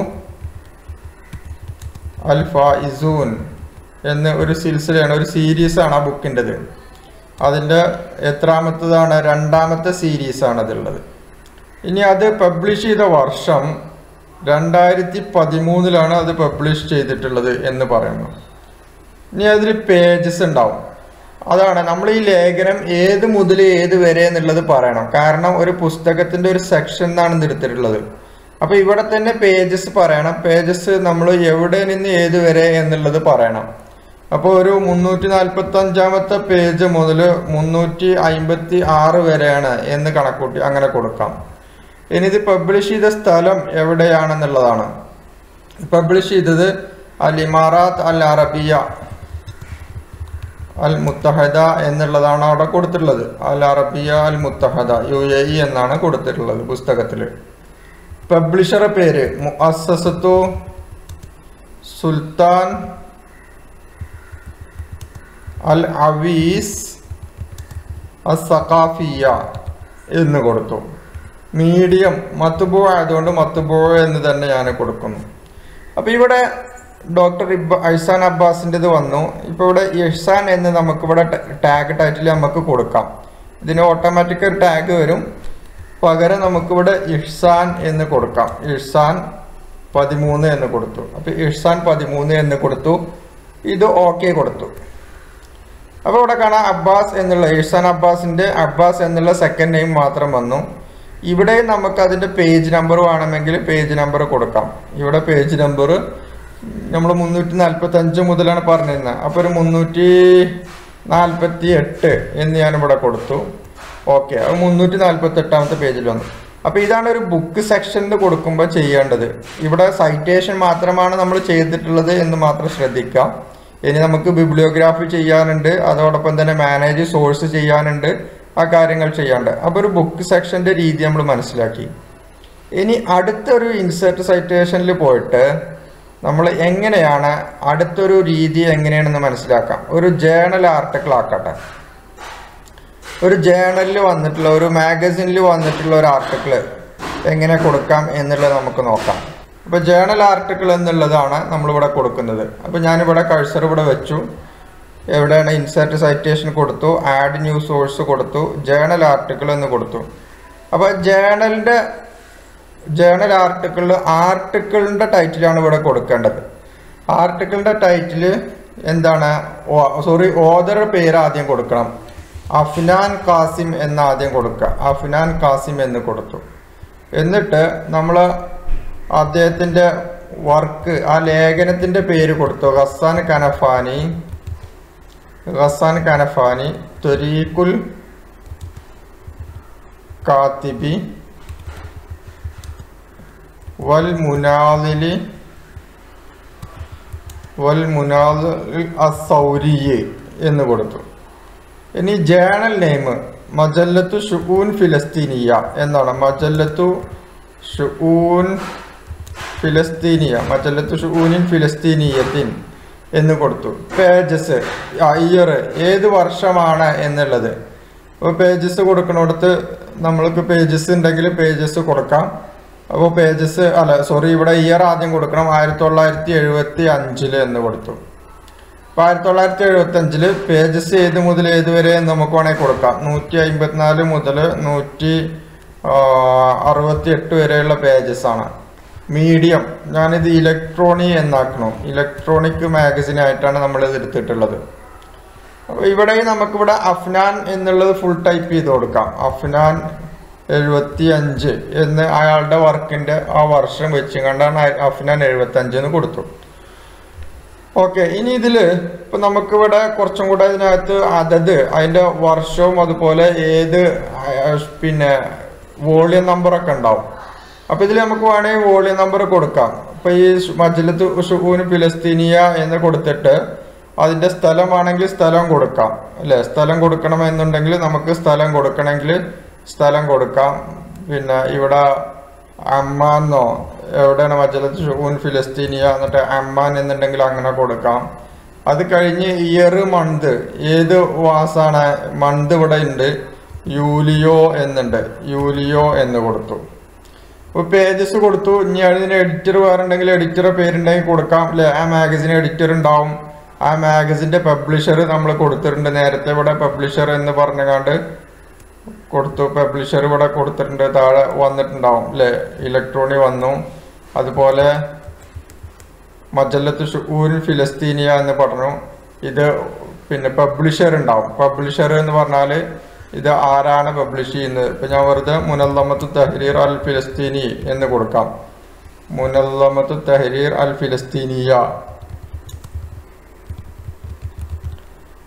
അൽ ഫായിസൂൻ എന്ന് ഒരു സിൽസിലയാണ് ഒരു സീരീസ് ആണ് ആ ബുക്കിൻ്റെത് അതിൻ്റെ എത്രാമത്തതാണ് രണ്ടാമത്തെ സീരീസ് ആണ് അതുള്ളത് ഇനി അത് പബ്ലിഷ് ചെയ്ത വർഷം രണ്ടായിരത്തി പതിമൂന്നിലാണ് അത് പബ്ലിഷ് ചെയ്തിട്ടുള്ളത് എന്ന് പറയുന്നു ഇനി അതിൽ പേജസ് ഉണ്ടാവും അതാണ് നമ്മൾ ഈ ലേഖനം ഏത് മുതൽ ഏത് വരെ എന്നുള്ളത് പറയണം കാരണം ഒരു പുസ്തകത്തിന്റെ ഒരു സെക്ഷൻ എന്നാണ് ഇത് എടുത്തിട്ടുള്ളത് അപ്പൊ ഇവിടെ തന്നെ പേജസ് പറയണം പേജസ് നമ്മൾ എവിടെ നിന്ന് ഏത് വരെ എന്നുള്ളത് പറയണം അപ്പോൾ ഒരു മുന്നൂറ്റി നാൽപ്പത്തി അഞ്ചാമത്തെ പേജ് മുതൽ മുന്നൂറ്റി അമ്പത്തി ആറ് വരെയാണ് എന്ന് കണക്കൂട്ടി അങ്ങനെ കൊടുക്കാം ഇനി ഇത് പബ്ലിഷ് ചെയ്ത സ്ഥലം എവിടെയാണെന്നുള്ളതാണ് പബ്ലിഷ് ചെയ്തത് അൽ ഇമാറാത്ത് അൽ അറബിയ അൽ മുത്തഹദ എന്നുള്ളതാണ് അവിടെ കൊടുത്തിട്ടുള്ളത് അൽ അറബിയ അൽ മുത്തഹദ യു എ ഇ എന്നാണ് കൊടുത്തിട്ടുള്ളത് പുസ്തകത്തിൽ പബ്ലിഷറെ പേര് മുഅസ്സസത്തു സുൽത്താൻ അൽ അവീസ് അസഖാഫിയ എന്ന് കൊടുത്തു മീഡിയം മത്തുബോ ആയതുകൊണ്ട് മത്തുബോ എന്ന് തന്നെ ഞാൻ കൊടുക്കുന്നു അപ്പോൾ ഇവിടെ ഡോക്ടർ ഇബ ഐസാൻ അബ്ബാസിൻ്റെത് വന്നു ഇപ്പോൾ ഇവിടെ ഇഹ്സാൻ എന്ന് നമുക്കിവിടെ ടാഗ് ടൈറ്റിൽ നമുക്ക് കൊടുക്കാം ഇതിന് ഓട്ടോമാറ്റിക് ഒരു ടാഗ് വരും പകരം നമുക്കിവിടെ ഇഹ്സാൻ എന്ന് കൊടുക്കാം ഇഹ്സാൻ പതിമൂന്ന് എന്ന് കൊടുത്തു അപ്പോൾ ഇഹ്സാൻ പതിമൂന്ന് എന്ന് കൊടുത്തു ഇത് ഓക്കെ കൊടുത്തു അപ്പോൾ ഇവിടെ കാണാം അബ്ബാസ് എന്നുള്ള ഇഹ്സാൻ അബ്ബാസിൻ്റെ അബ്ബാസ് എന്നുള്ള സെക്കൻഡ് നെയിം മാത്രം വന്നു ഇവിടെ നമുക്ക് അതിൻ്റെ പേജ് നമ്പർ വേണമെങ്കിൽ പേജ് നമ്പർ കൊടുക്കാം ഇവിടെ പേജ് നമ്പർ നമ്മൾ മുന്നൂറ്റി നാൽപ്പത്തി അഞ്ച് മുതലാണ് പറഞ്ഞിരുന്നത് അപ്പോൾ ഒരു മുന്നൂറ്റി നാൽപ്പത്തി എട്ട് എന്ന് ഞാനിവിടെ കൊടുത്തു ഓക്കെ അത് മുന്നൂറ്റി നാൽപ്പത്തി എട്ടാമത്തെ പേജിൽ വന്നു അപ്പോൾ ഇതാണ് ഒരു ബുക്ക് സെക്ഷനിൽ കൊടുക്കുമ്പോൾ ചെയ്യേണ്ടത് ഇവിടെ സൈറ്റേഷൻ മാത്രമാണ് നമ്മൾ ചെയ്തിട്ടുള്ളത് എന്ന് മാത്രം ശ്രദ്ധിക്കാം ഇനി നമുക്ക് ബിബ്ലിയോഗ്രാഫി ചെയ്യാനുണ്ട് അതോടൊപ്പം തന്നെ മാനേജ് സോഴ്സ് ചെയ്യാനുണ്ട് ആ കാര്യങ്ങൾ ചെയ്യാണ്ട് അപ്പോൾ ഒരു ബുക്ക് സെക്ഷൻ്റെ രീതി നമ്മൾ മനസ്സിലാക്കി ഇനി അടുത്തൊരു ഇൻസെർട്ട് സൈറ്റേഷനിൽ പോയിട്ട് നമ്മൾ എങ്ങനെയാണ് അടുത്തൊരു രീതി എങ്ങനെയാണെന്ന് മനസ്സിലാക്കാം ഒരു ജേണൽ ആർട്ടിക്കിൾ ആക്കട്ടെ ഒരു ജേണലിൽ വന്നിട്ടുള്ള ഒരു മാഗസിനിൽ വന്നിട്ടുള്ള ഒരു ആർട്ടിക്കിൾ എങ്ങനെ കൊടുക്കാം എന്നുള്ളത് നമുക്ക് നോക്കാം അപ്പോൾ ജേണൽ ആർട്ടിക്കിൾ എന്നുള്ളതാണ് നമ്മളിവിടെ കൊടുക്കുന്നത് അപ്പോൾ ഞാനിവിടെ കഴ്സർ ഇവിടെ വെച്ചു എവിടെയാണ് ഇൻസെർട്ട് സൈറ്റേഷൻ കൊടുത്തു ആഡ് ന്യൂ സോഴ്സ് കൊടുത്തു ജേണൽ ആർട്ടിക്കിൾ എന്ന് കൊടുത്തു അപ്പോൾ ജേണലിൻ്റെ ജേണൽ ആർട്ടിക്കിളിൽ ആർട്ടിക്കിളിൻ്റെ ടൈറ്റിലാണ് ഇവിടെ കൊടുക്കേണ്ടത് ആർട്ടിക്കിളിൻ്റെ ടൈറ്റിൽ എന്താണ് സോറി ഓദർ പേര് ആദ്യം കൊടുക്കണം അഫ്നാൻ കാസിം എന്ന് ആദ്യം കൊടുക്കുക അഫ്നാൻ കാസിം എന്ന് കൊടുത്തു എന്നിട്ട് നമ്മൾ അദ്ദേഹത്തിൻ്റെ വർക്ക് ആ ലേഖനത്തിൻ്റെ പേര് കൊടുത്തു ഖസാൻ കനഫാനി ഖസാൻ കനഫാനി ത്വരീഖുൽ കാത്തിബി വൽ മുനാദിലി വൽ മുനാദിൽ അസൗരിയെ എന്ന് കൊടുത്തു ഇനി ജേണൽ നെയിം മജല്ലത്തു ഷുഊൻ ഫിലസ്തീനിയ എന്നാണ് മജല്ലത്തു ഷുഊൻ ഫിലസ്തീനിയ മജല്ലത്തു ഷുഊനിൻ ഫിലസ്തീനിയത്തിൻ എന്ന് കൊടുത്തു പേജസ് ഇയർ ഏത് വർഷമാണ് എന്നുള്ളത് അപ്പോൾ പേജസ് കൊടുക്കുന്നിടത്ത് നമ്മൾക്ക് പേജസ് ഉണ്ടെങ്കിൽ പേജസ് കൊടുക്കാം അപ്പോൾ പേജസ് അല്ല സോറി ഇവിടെ ഇയർ ആദ്യം കൊടുക്കണം ആയിരത്തി തൊള്ളായിരത്തി എഴുപത്തി അഞ്ചില് എന്ന് കൊടുത്തു അപ്പോൾ ആയിരത്തി തൊള്ളായിരത്തി എഴുപത്തി അഞ്ചില് പേജസ് ഏത് മുതൽ ഏത് വരെ എന്ന് നമുക്ക് വേണമെങ്കിൽ കൊടുക്കാം നൂറ്റി അമ്പത്തിനാല് മുതൽ നൂറ്റി അറുപത്തി എട്ട് വരെയുള്ള പേജസ് ആണ് മീഡിയം ഞാനിത് ഇലക്ട്രോണി എന്നാക്കണം ഇലക്ട്രോണിക് മാഗസിൻ ആയിട്ടാണ് നമ്മൾ ഇത് എടുത്തിട്ടുള്ളത് അപ്പോൾ ഇവിടെ നമുക്കിവിടെ അഫ്നാൻ എന്നുള്ളത് ഫുൾ ടൈപ്പ് ചെയ്ത് കൊടുക്കാം അഫ്നാൻ എഴുപത്തി അഞ്ച് എന്ന് അയാളുടെ വർക്കിന്റെ ആ വർഷം വെച്ച് കണ്ടാണ് അഫ്നാൻ എഴുപത്തി അഞ്ച് എന്ന് കൊടുത്തു ഓക്കെ ഇനി ഇതില് ഇപ്പൊ നമുക്കിവിടെ കുറച്ചും കൂടെ ഇതിനകത്ത് അതത് അതിന്റെ വർഷവും അതുപോലെ ഏത് പിന്നെ വോളിയം നമ്പറൊക്കെ ഉണ്ടാവും അപ്പൊ ഇതിൽ നമുക്ക് വേണമെങ്കിൽ വോളിയം നമ്പർ കൊടുക്കാം ഇപ്പൊ ഈ മജ്ലത്ത് ഷുബൂന് ഫിലസ്തീനിയ എന്ന് കൊടുത്തിട്ട് അതിന്റെ സ്ഥലമാണെങ്കിൽ സ്ഥലം കൊടുക്കാം അല്ലെ സ്ഥലം കൊടുക്കണം എന്നുണ്ടെങ്കിൽ നമുക്ക് സ്ഥലം കൊടുക്കണമെങ്കിൽ സ്ഥലം കൊടുക്കാം പിന്നെ ഇവിടെ അമ്മാന്നോ എവിടെയാണ് മജലത്ത് ഷൂൻ ഫിലസ്തീനിയ എന്നിട്ട് അമ്മാൻ എന്നുണ്ടെങ്കിൽ അങ്ങനെ കൊടുക്കാം അത് കഴിഞ്ഞ് ഇയർ മന്ത് ഏത് മാസാണ് മന്ത് ഇവിടെ ഉണ്ട് യൂലിയോ എന്നുണ്ട് യൂലിയോ എന്ന് കൊടുത്തു ഇപ്പോൾ പേജസ് കൊടുത്തു ഇനി അതിന് എഡിറ്റർ വേറെ ഉണ്ടെങ്കിൽ എഡിറ്ററെ പേരുണ്ടെങ്കിൽ കൊടുക്കാം അല്ലെ ആ മാഗസിൻ എഡിറ്റർ ഉണ്ടാവും ആ മാഗസിൻ്റെ പബ്ലിഷർ നമ്മൾ കൊടുത്തിട്ടുണ്ട് നേരത്തെ ഇവിടെ പബ്ലിഷർ എന്ന് പറഞ്ഞുകൊണ്ട് കൊടുത്തു പബ്ലിഷർ ഇവിടെ കൊടുത്തിട്ടുണ്ട് താഴെ വന്നിട്ടുണ്ടാവും അല്ലേ ഇലക്ട്രോണി വന്നു അതുപോലെ മജല്ലത്ത് ഷൂൻ ഫിലസ്തീനിയ എന്ന് പറഞ്ഞു ഇത് പിന്നെ പബ്ലിഷർ ഉണ്ടാവും പബ്ലിഷർ എന്ന് പറഞ്ഞാൽ ഇത് ആരാണ് പബ്ലിഷ് ചെയ്യുന്നത് ഇപ്പൊ ഞാൻ വെറുതെ മുനല്ലമത്ത് തഹരീർ അൽ ഫിലസ്തീനി എന്ന് കൊടുക്കാം മുനല്ലമത്ത് തഹരീർ അൽ ഫിലസ്തീനിയ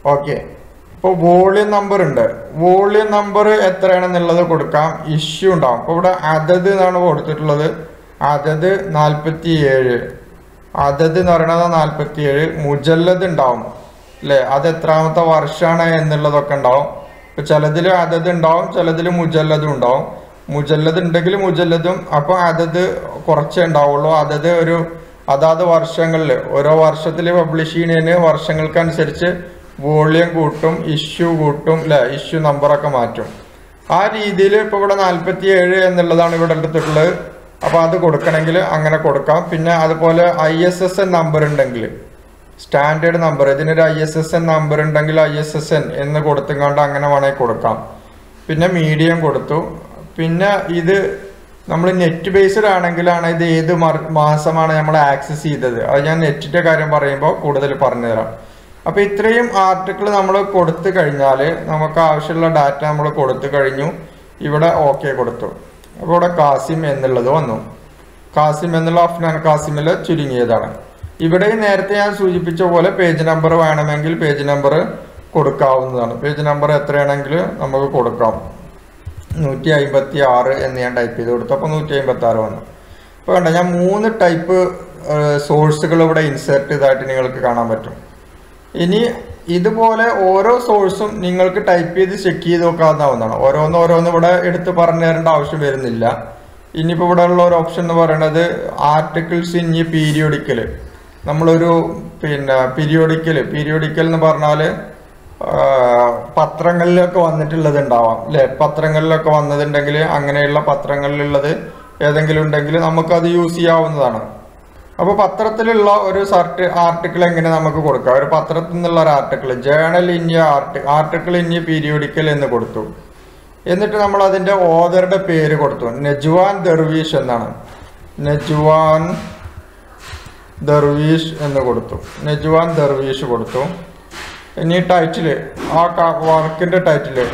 ഓക്കെ ഇപ്പോൾ വോളിയം നമ്പർ ഉണ്ട് വോളിയം നമ്പർ എത്രയാണെന്നുള്ളത് കൊടുക്കാം ഇഷ്യൂ ഉണ്ടാവും അപ്പോൾ ഇവിടെ അതത് എന്നാണ് കൊടുത്തിട്ടുള്ളത് അതത് നാൽപ്പത്തി ഏഴ് അതത് എന്ന് പറയുന്നത് നാൽപ്പത്തി ഏഴ് മുജല്ലത് ഉണ്ടാവും അല്ലേ അത് എത്രാമത്തെ വർഷമാണ് എന്നുള്ളതൊക്കെ ഉണ്ടാവും ഇപ്പൊ ചിലതിൽ അതത് ഉണ്ടാവും ചിലതിൽ മുജല്ലതും ഉണ്ടാവും മുജല്ലത് ഉണ്ടെങ്കിൽ മുജല്ലതും അപ്പൊ അതത് കുറച്ചേ ഉണ്ടാവുള്ളൂ അതത് ഒരു അതാത് വർഷങ്ങളിൽ ഓരോ വർഷത്തിൽ പബ്ലിഷ് ചെയ്യുന്നതിന് വർഷങ്ങൾക്കനുസരിച്ച് വോളിയം കൂട്ടും ഇഷ്യൂ കൂട്ടും അല്ലെ ഇഷ്യൂ നമ്പറൊക്കെ മാറ്റും ആ രീതിയിൽ ഇപ്പൊ ഇവിടെ നാൽപ്പത്തി ഏഴ് എന്നുള്ളതാണ് ഇവിടെ എടുത്തിട്ടുള്ളത് അപ്പൊ അത് കൊടുക്കണമെങ്കിൽ അങ്ങനെ കൊടുക്കാം പിന്നെ അതുപോലെ I S S N number ഉണ്ടെങ്കിൽ സ്റ്റാൻഡേർഡ് നമ്പർ ഇതിനൊരു I S S N number ഉണ്ടെങ്കിൽ ഐ എസ് എസ് എൻ എന്ന് കൊടുത്തുകൊണ്ട് അങ്ങനെ വേണമെങ്കിൽ കൊടുക്കാം പിന്നെ മീഡിയം കൊടുത്തു പിന്നെ ഇത് നമ്മൾ നെറ്റ് ബേസ്ഡ് ആണെങ്കിലാണ് ഇത് ഏത് മർ- മാസമാണ് നമ്മൾ ആക്സസ് ചെയ്തത് അത് ഞാൻ നെറ്റിന്റെ കാര്യം പറയുമ്പോൾ കൂടുതൽ പറഞ്ഞുതരാം അപ്പൊ ഇത്രയും ആർട്ടിക്കിൾ നമ്മൾ കൊടുത്തു കഴിഞ്ഞാൽ നമുക്ക് ആവശ്യമുള്ള ഡാറ്റ നമ്മൾ കൊടുത്തു കഴിഞ്ഞു ഇവിടെ ഓക്കെ കൊടുത്തു അപ്പോൾ ഇവിടെ കാസിം എന്നുള്ളത് വന്നു കാസിം എന്നുള്ള അഫ്നാൻ കാസിമിൽ ചുരുങ്ങിയതാണ് ഇവിടെ നേരത്തെ ഞാൻ സൂചിപ്പിച്ച പോലെ പേജ് നമ്പർ വേണമെങ്കിൽ പേജ് നമ്പർ കൊടുക്കാവുന്നതാണ് പേജ് നമ്പർ എത്രയാണെങ്കിൽ നമുക്ക് കൊടുക്കാം നൂറ്റി അമ്പത്തി ആറ് എന്ന് ഞാൻ ടൈപ്പ് ചെയ്ത് കൊടുത്തു അപ്പോൾ നൂറ്റി അമ്പത്തി ആറ് വന്നു ഇപ്പോൾ കണ്ട ഞാൻ മൂന്ന് ടൈപ്പ് സോഴ്സുകൾ ഇവിടെ ഇൻസേർട്ട് ചെയ്തതായിട്ട് നിങ്ങൾക്ക് കാണാൻ പറ്റും ഇനി ഇതുപോലെ ഓരോ സോഴ്സും നിങ്ങൾക്ക് ടൈപ്പ് ചെയ്ത് ചെക്ക് ചെയ്ത് നോക്കാവുന്നതാണ് ഓരോന്ന് ഓരോന്ന് ഇവിടെ എടുത്ത് പറഞ്ഞു തരേണ്ട ആവശ്യം വരുന്നില്ല ഇനിയിപ്പോൾ ഇവിടെ ഉള്ള ഒരു ഓപ്ഷൻ എന്ന് പറയുന്നത് ആർട്ടിക്കിൾസ് ഇൻ ഈ പീരിയോഡിക്കൽ നമ്മളൊരു പിന്നെ പീരിയോഡിക്കൽ പീരിയോഡിക്കൽ എന്ന് പറഞ്ഞാൽ പത്രങ്ങളിലൊക്കെ വന്നിട്ടുള്ളത് ഉണ്ടാവാം അല്ലെ പത്രങ്ങളിലൊക്കെ വന്നതുണ്ടെങ്കിൽ അങ്ങനെയുള്ള പത്രങ്ങളിലുള്ളത് ഏതെങ്കിലും ഉണ്ടെങ്കിൽ നമുക്കത് യൂസ് ചെയ്യാവുന്നതാണ് അപ്പോൾ പത്രത്തിലുള്ള ഒരു സർട്ട് ആർട്ടിക്കിൾ എങ്ങനെ നമുക്ക് കൊടുക്കാം ഒരു പത്രത്തിൽ നിന്നുള്ള ഒരു ആർട്ടിക്കിൾ ജേണൽ ഇന്ത്യ ആർട്ടി ആർട്ടിക്കിൾ ഇന്ത്യ പീരിയോഡിക്കൽ എന്ന് കൊടുത്തു എന്നിട്ട് നമ്മൾ അതിന്റെ ഓദറുടെ പേര് കൊടുത്തു നജ്വാൻ ദർവീഷ് എന്നാണ് നജ്വാൻ ദർവീഷ് എന്ന് കൊടുത്തു നജ്വാൻ ദർവീഷ് കൊടുത്തു ഇനി ടൈറ്റില് ആ വർക്കിന്റെ ടൈറ്റില്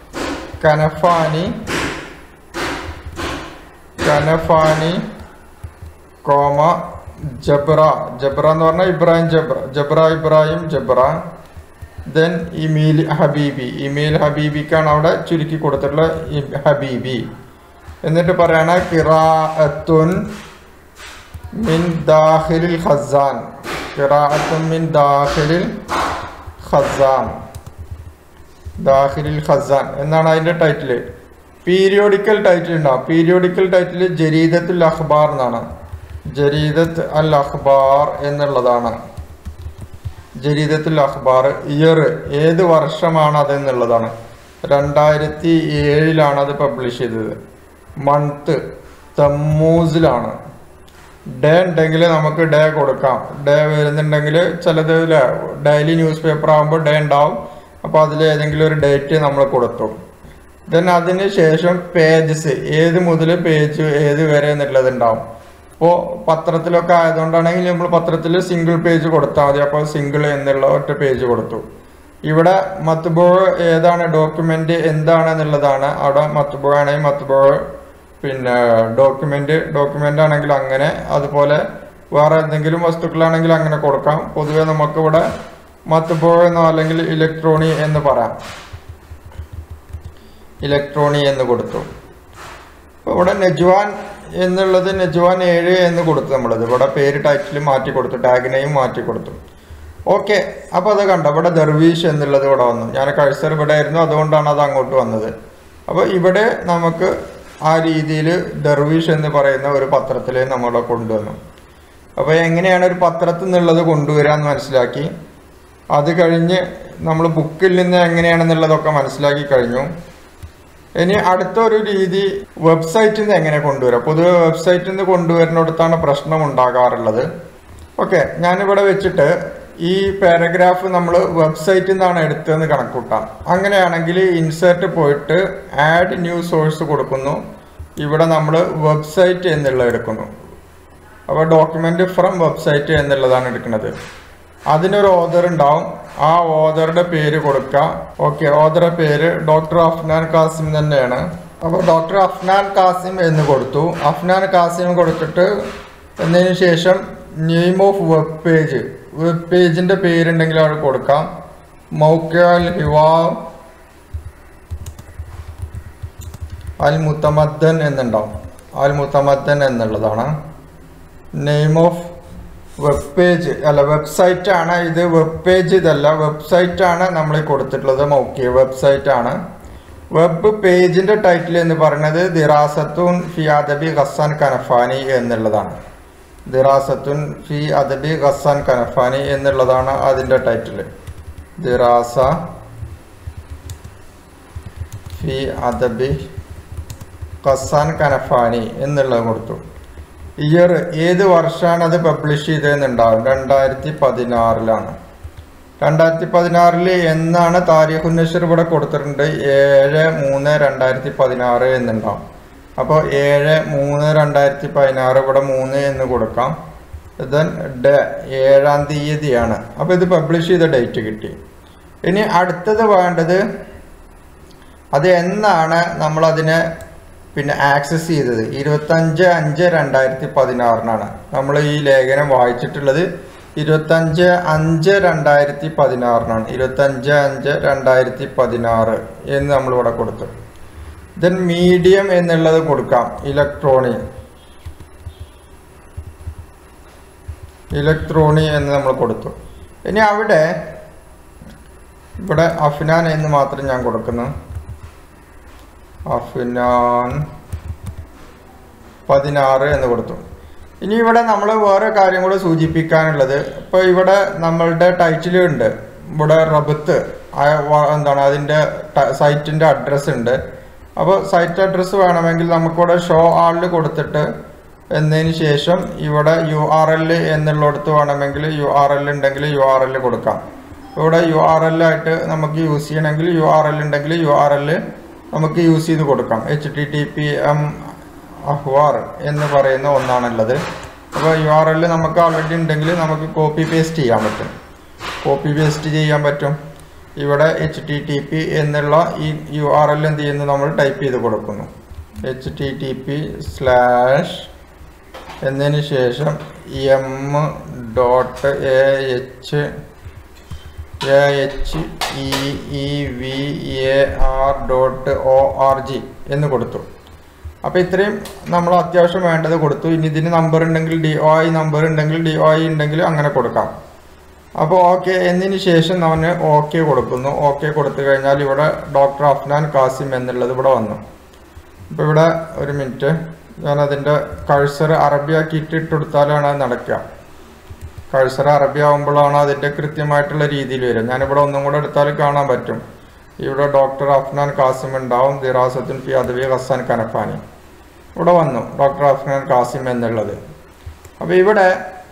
കനഫാനി കനഫാനി കോമ ജബ്ര ജബ്ര എന്ന് പറഞ്ഞാൽ Ibrahim Jabra Jabra Ibrahim Jabra then Emile Habibi Emile ഹബീബിക്കാണ് അവിടെ ചുരുക്കി കൊടുത്തിട്ടുള്ള ഇ- ഹബീബി എന്നിട്ട് പറയണ കിറാഅത്തുൻ മിൻ ദാഖിലിൽ ഖസാൻ കിറാഅത്തുൻ മിൻ ദാഖിലിൽ ഖസാൻ ദാഖിലിൽ ഖസാൻ എന്നാണ് അതിന്റെ ടൈറ്റില് പീരിയോഡിക്കൽ ടൈറ്റിൽ ഉണ്ടാവും പീരിയോഡിക്കൽ ടൈറ്റിൽ ജരീദത്തുൽ അഖ്ബാർ എന്നാണ് ജരീദത്ത് അൽ അഖ്ബാർ എന്നുള്ളതാണ് ജരീദത്തുൽ അഖ്ബാർ ഇയർ ഏത് വർഷമാണ് അതെന്നുള്ളതാണ് രണ്ടായിരത്തി ഏഴിലാണ് അത് പബ്ലിഷ് ചെയ്തത് മന്ത് തമ്മൂസിലാണ് ഡേ ഉണ്ടെങ്കിൽ നമുക്ക് ഡേ കൊടുക്കാം ഡേ വരുന്നുണ്ടെങ്കിൽ ചിലത് ഡെയിലി ന്യൂസ് പേപ്പർ ആകുമ്പോൾ ഡേ ഉണ്ടാവും അപ്പോൾ അതിൽ ഏതെങ്കിലും ഒരു ഡേറ്റ് നമ്മൾ കൊടുത്തു ദെൻ അതിന് ശേഷം പേജസ് ഏത് മുതൽ പേജ് ഏത് വരെ എന്നുള്ളത് ഉണ്ടാവും ഇപ്പോൾ പത്രത്തിലൊക്കെ ആയതുകൊണ്ടാണെങ്കിൽ നമ്മൾ പത്രത്തിൽ സിംഗിൾ പേജ് കൊടുത്താൽ മതി അപ്പോൾ സിംഗിൾ എന്നുള്ള ഒറ്റ പേജ് കൊടുത്തു ഇവിടെ മത്തുബോ ഏതാണ് ഡോക്യുമെന്റ് എന്താണ് എന്നുള്ളതാണ് അവിടെ മത്തുബോ ആണെങ്കിൽ മത്തുബോ പിന്നെ ഡോക്യുമെന്റ് ഡോക്യുമെന്റ് ആണെങ്കിൽ അങ്ങനെ അതുപോലെ വേറെ എന്തെങ്കിലും വസ്തുക്കളാണെങ്കിൽ അങ്ങനെ കൊടുക്കാം പൊതുവെ നമുക്കിവിടെ മത്തുബോ എന്നോ അല്ലെങ്കിൽ ഇലക്ട്രോണി എന്ന് പറയാം ഇലക്ട്രോണി എന്ന് കൊടുത്തു അപ്പൊ ഇവിടെ നെജ്വാൻ എന്നുള്ളത് നെജ്വാൻ ഏഴ് എന്ന് കൊടുത്തു നമ്മളത് ഇവിടെ പേര് ടൈറ്റിൽ മാറ്റി കൊടുത്തു ടാഗിനെയും മാറ്റി കൊടുത്തു ഓക്കെ അപ്പോൾ അത് കണ്ടോ ഇവിടെ ദർവീഷ് എന്നുള്ളത് ഇവിടെ വന്നു ഞാൻ കഴ്സർ ഇവിടെ ആയിരുന്നു അതുകൊണ്ടാണ് അത് അങ്ങോട്ട് വന്നത് അപ്പോൾ ഇവിടെ നമുക്ക് ആ രീതിയിൽ ദർവീഷ് എന്ന് പറയുന്ന ഒരു പത്രത്തിൽ നമ്മളെ കൊണ്ടുവന്നു അപ്പോൾ എങ്ങനെയാണ് ഒരു പത്രത്തിൽ നിന്നുള്ളത് കൊണ്ടുവരാന്ന് മനസ്സിലാക്കി അത് കഴിഞ്ഞ് നമ്മൾ ബുക്കിൽ നിന്ന് എങ്ങനെയാണെന്നുള്ളതൊക്കെ മനസ്സിലാക്കി കഴിഞ്ഞു ഇനി അടുത്ത ഒരു രീതി വെബ്സൈറ്റിൽ നിന്ന് എങ്ങനെ കൊണ്ടുവരാം പൊതുവെ വെബ്സൈറ്റിൽ നിന്ന് കൊണ്ടുവരുന്നിടത്താണ് പ്രശ്നം ഉണ്ടാകാറുള്ളത് ഓക്കെ ഞാനിവിടെ വെച്ചിട്ട് ഈ പാരഗ്രാഫ് നമ്മൾ വെബ്സൈറ്റിൽ നിന്നാണ് എടുത്തതെന്ന് കണക്കൂട്ടാം അങ്ങനെയാണെങ്കിൽ ഇൻസേർട്ട് പോയിട്ട് ആഡ് ന്യൂ സോഴ്സ് കൊടുക്കുന്നു ഇവിടെ നമ്മൾ വെബ്സൈറ്റ് എന്നുള്ളത് എടുക്കുന്നു അപ്പോൾ ഡോക്യുമെന്റ് ഫ്രം വെബ്സൈറ്റ് എന്നുള്ളതാണ് എടുക്കുന്നത് അതിനൊരു ഓദർ ഉണ്ടാവും ആ ഓദറുടെ പേര് കൊടുക്കുക ഓക്കെ ഓദറുടെ പേര് ഡോക്ടർ അഫ്നാൻ കാസിം തന്നെയാണ് അപ്പോൾ ഡോക്ടർ അഫ്നാൻ കാസിം എന്ന് കൊടുത്തു അഫ്നാൻ കാസിം കൊടുത്തിട്ട് എന്നതിന് ശേഷം name of web page web പേജിന്റെ പേരുണ്ടെങ്കിൽ അവിടെ കൊടുക്കാം മൗക്കൽ ഹിവാർ അൽ മുത്തമദ്ദൻ എന്നുണ്ടാവും അൽ മുത്തമദ്ദൻ എന്നുള്ളതാണ് നെയിം ഓഫ് വെബ് പേജ് അല്ല വെബ്സൈറ്റ് ആണ് ഇത് വെബ് പേജ് ഇതല്ല വെബ്സൈറ്റ് ആണ് നമ്മൾ കൊടുത്തിട്ടുള്ളത് മൗക്കിയ വെബ്സൈറ്റ് ആണ് വെബ് പേജിന്റെ ടൈറ്റിൽ എന്ന് പറയുന്നത് ദിറാസത്തുൻ ഫി അദബി ഖസാൻ കനഫാനി എന്നുള്ളതാണ് ദിറാസത്തുൻ ഫി അദബി ഖസാൻ കനഫാനി എന്നുള്ളതാണ് അതിന്റെ ടൈറ്റിൽ ദിറാസ ഫി അദബി ഖസാൻ കനഫാനി എന്നുള്ളത് കൊടുത്തു ഇയർ ഏത് വർഷമാണ് അത് പബ്ലിഷ് ചെയ്തതെന്നുണ്ടാവും രണ്ടായിരത്തി പതിനാറിലാണ് രണ്ടായിരത്തി പതിനാറിൽ എന്നാണ് താരിഖ് ഉന്നഷർ ഇവിടെ കൊടുത്തിട്ടുണ്ട് ഏഴ് മൂന്ന് രണ്ടായിരത്തി പതിനാറ് എന്നുണ്ടാവും അപ്പോൾ ഏഴ് മൂന്ന് രണ്ടായിരത്തി പതിനാറ് ഇവിടെ മൂന്ന് എന്ന് കൊടുക്കാം ദെൻ ഡ ഏഴാം തീയതിയാണ് അപ്പോൾ ഇത് പബ്ലിഷ് ചെയ്ത ഡേറ്റ് കിട്ടി ഇനി അടുത്തത് വേണ്ടത് അത് എന്നാണ് നമ്മളതിനെ പിന്നെ ആക്സസ് ചെയ്തത് ഇരുപത്തഞ്ച് അഞ്ച് രണ്ടായിരത്തി പതിനാറിനാണ് നമ്മൾ ഈ ലേഖനം വായിച്ചിട്ടുള്ളത് ഇരുപത്തഞ്ച് അഞ്ച് രണ്ടായിരത്തി പതിനാറിനാണ് ഇരുപത്തഞ്ച് അഞ്ച് രണ്ടായിരത്തി പതിനാറ് എന്ന് നമ്മളിവിടെ കൊടുത്തു ദെൻ മീഡിയം എന്നുള്ളത് കൊടുക്കാം ഇലക്ട്രോണിക് ഇലക്ട്രോണി എന്ന് നമ്മൾ കൊടുത്തു ഇനി അവിടെ ഇവിടെ അഫ്നാൻ എന്ന് മാത്രം ഞാൻ കൊടുക്കുന്നു അഫ്നാൻ പതിനാറ് എന്ന് കൊടുത്തു ഇനി ഇവിടെ നമ്മൾ വേറെ കാര്യം കൂടെ സൂചിപ്പിക്കാനുള്ളത് ഇപ്പോൾ ഇവിടെ നമ്മളുടെ ടൈറ്റിലുണ്ട് ഇവിടെ റബത്ത് എന്താണ് അതിൻ്റെ സൈറ്റിൻ്റെ അഡ്രസ്സ് ഉണ്ട് അപ്പോൾ സൈറ്റ് അഡ്രസ്സ് വേണമെങ്കിൽ നമുക്കിവിടെ ഷോ ആളിൽ കൊടുത്തിട്ട് എന്നതിന് ശേഷം ഇവിടെ യു ആർ എൽ എന്നുള്ളിടത്ത് വേണമെങ്കിൽ യു ആർ എൽ ഉണ്ടെങ്കിൽ യു ആർ എൽ കൊടുക്കാം ഇവിടെ യു ആർ എൽ ആയിട്ട് നമുക്ക് യൂസ് ചെയ്യണമെങ്കിൽ യു ആർ എൽ ഉണ്ടെങ്കിൽ യു ആർ എൽ നമുക്ക് യൂസ് ചെയ്ത് കൊടുക്കാം H T T P M അഹ്വാർ എന്ന് പറയുന്ന ഒന്നാണുള്ളത് അപ്പോൾ യു ആർ എൽ നമുക്ക് ഓൾറെഡി ഉണ്ടെങ്കിൽ നമുക്ക് കോപ്പി പേസ്റ്റ് ചെയ്യാൻ പറ്റും കോപ്പി പേസ്റ്റ് ചെയ്യാൻ പറ്റും ഇവിടെ എച്ച് ടി ടി പി എന്നുള്ള ഈ യു ആർ എൽ എന്ത് ചെയ്യുന്നു നമ്മൾ ടൈപ്പ് ചെയ്ത് കൊടുക്കുന്നു H T T P slash എന്നതിന് ശേഷം M dot A H A H E E V A R dot O R G എന്ന് കൊടുത്തു അപ്പോൾ ഇത്രയും നമ്മൾ അത്യാവശ്യം വേണ്ടത് കൊടുത്തു ഇനി ഇതിന് നമ്പർ ഉണ്ടെങ്കിൽ ഡി ഒ ഐ നമ്പർ ഉണ്ടെങ്കിൽ ഡി ഒ ഐ ഉണ്ടെങ്കിൽ അങ്ങനെ കൊടുക്കാം അപ്പോൾ ഓക്കെ എന്നതിന് ശേഷം നമ്മൾ ഓക്കെ കൊടുക്കുന്നു ഓക്കെ കൊടുത്തു കഴിഞ്ഞാൽ ഇവിടെ ഡോക്ടർ അഫ്നാൻ കാസിം എന്നുള്ളത് ഇവിടെ വന്നു ഇപ്പോൾ ഇവിടെ ഒരു മിനിറ്റ് ഞാൻ അതിൻ്റെ കഴ്സർ അറബിയാക്കിയിട്ട് ഇട്ടെടുത്താലാണ് അത് നടക്കുക കഴ്സർ അറബി ആകുമ്പോഴാണ് അതിൻ്റെ കൃത്യമായിട്ടുള്ള രീതിയിൽ വരിക ഞാനിവിടെ ഒന്നും കൂടെ എടുത്താൽ കാണാൻ പറ്റും ഇവിടെ ഡോക്ടർ അഫ്നാൻ കാസിം ഉണ്ടാവും ദിറാസത്തുൻ ഫി അദവി ഹസാൻ കനഫാനി ഇവിടെ വന്നു ഡോക്ടർ അഫ്നാൻ കാസിം എന്നുള്ളത് അപ്പോൾ ഇവിടെ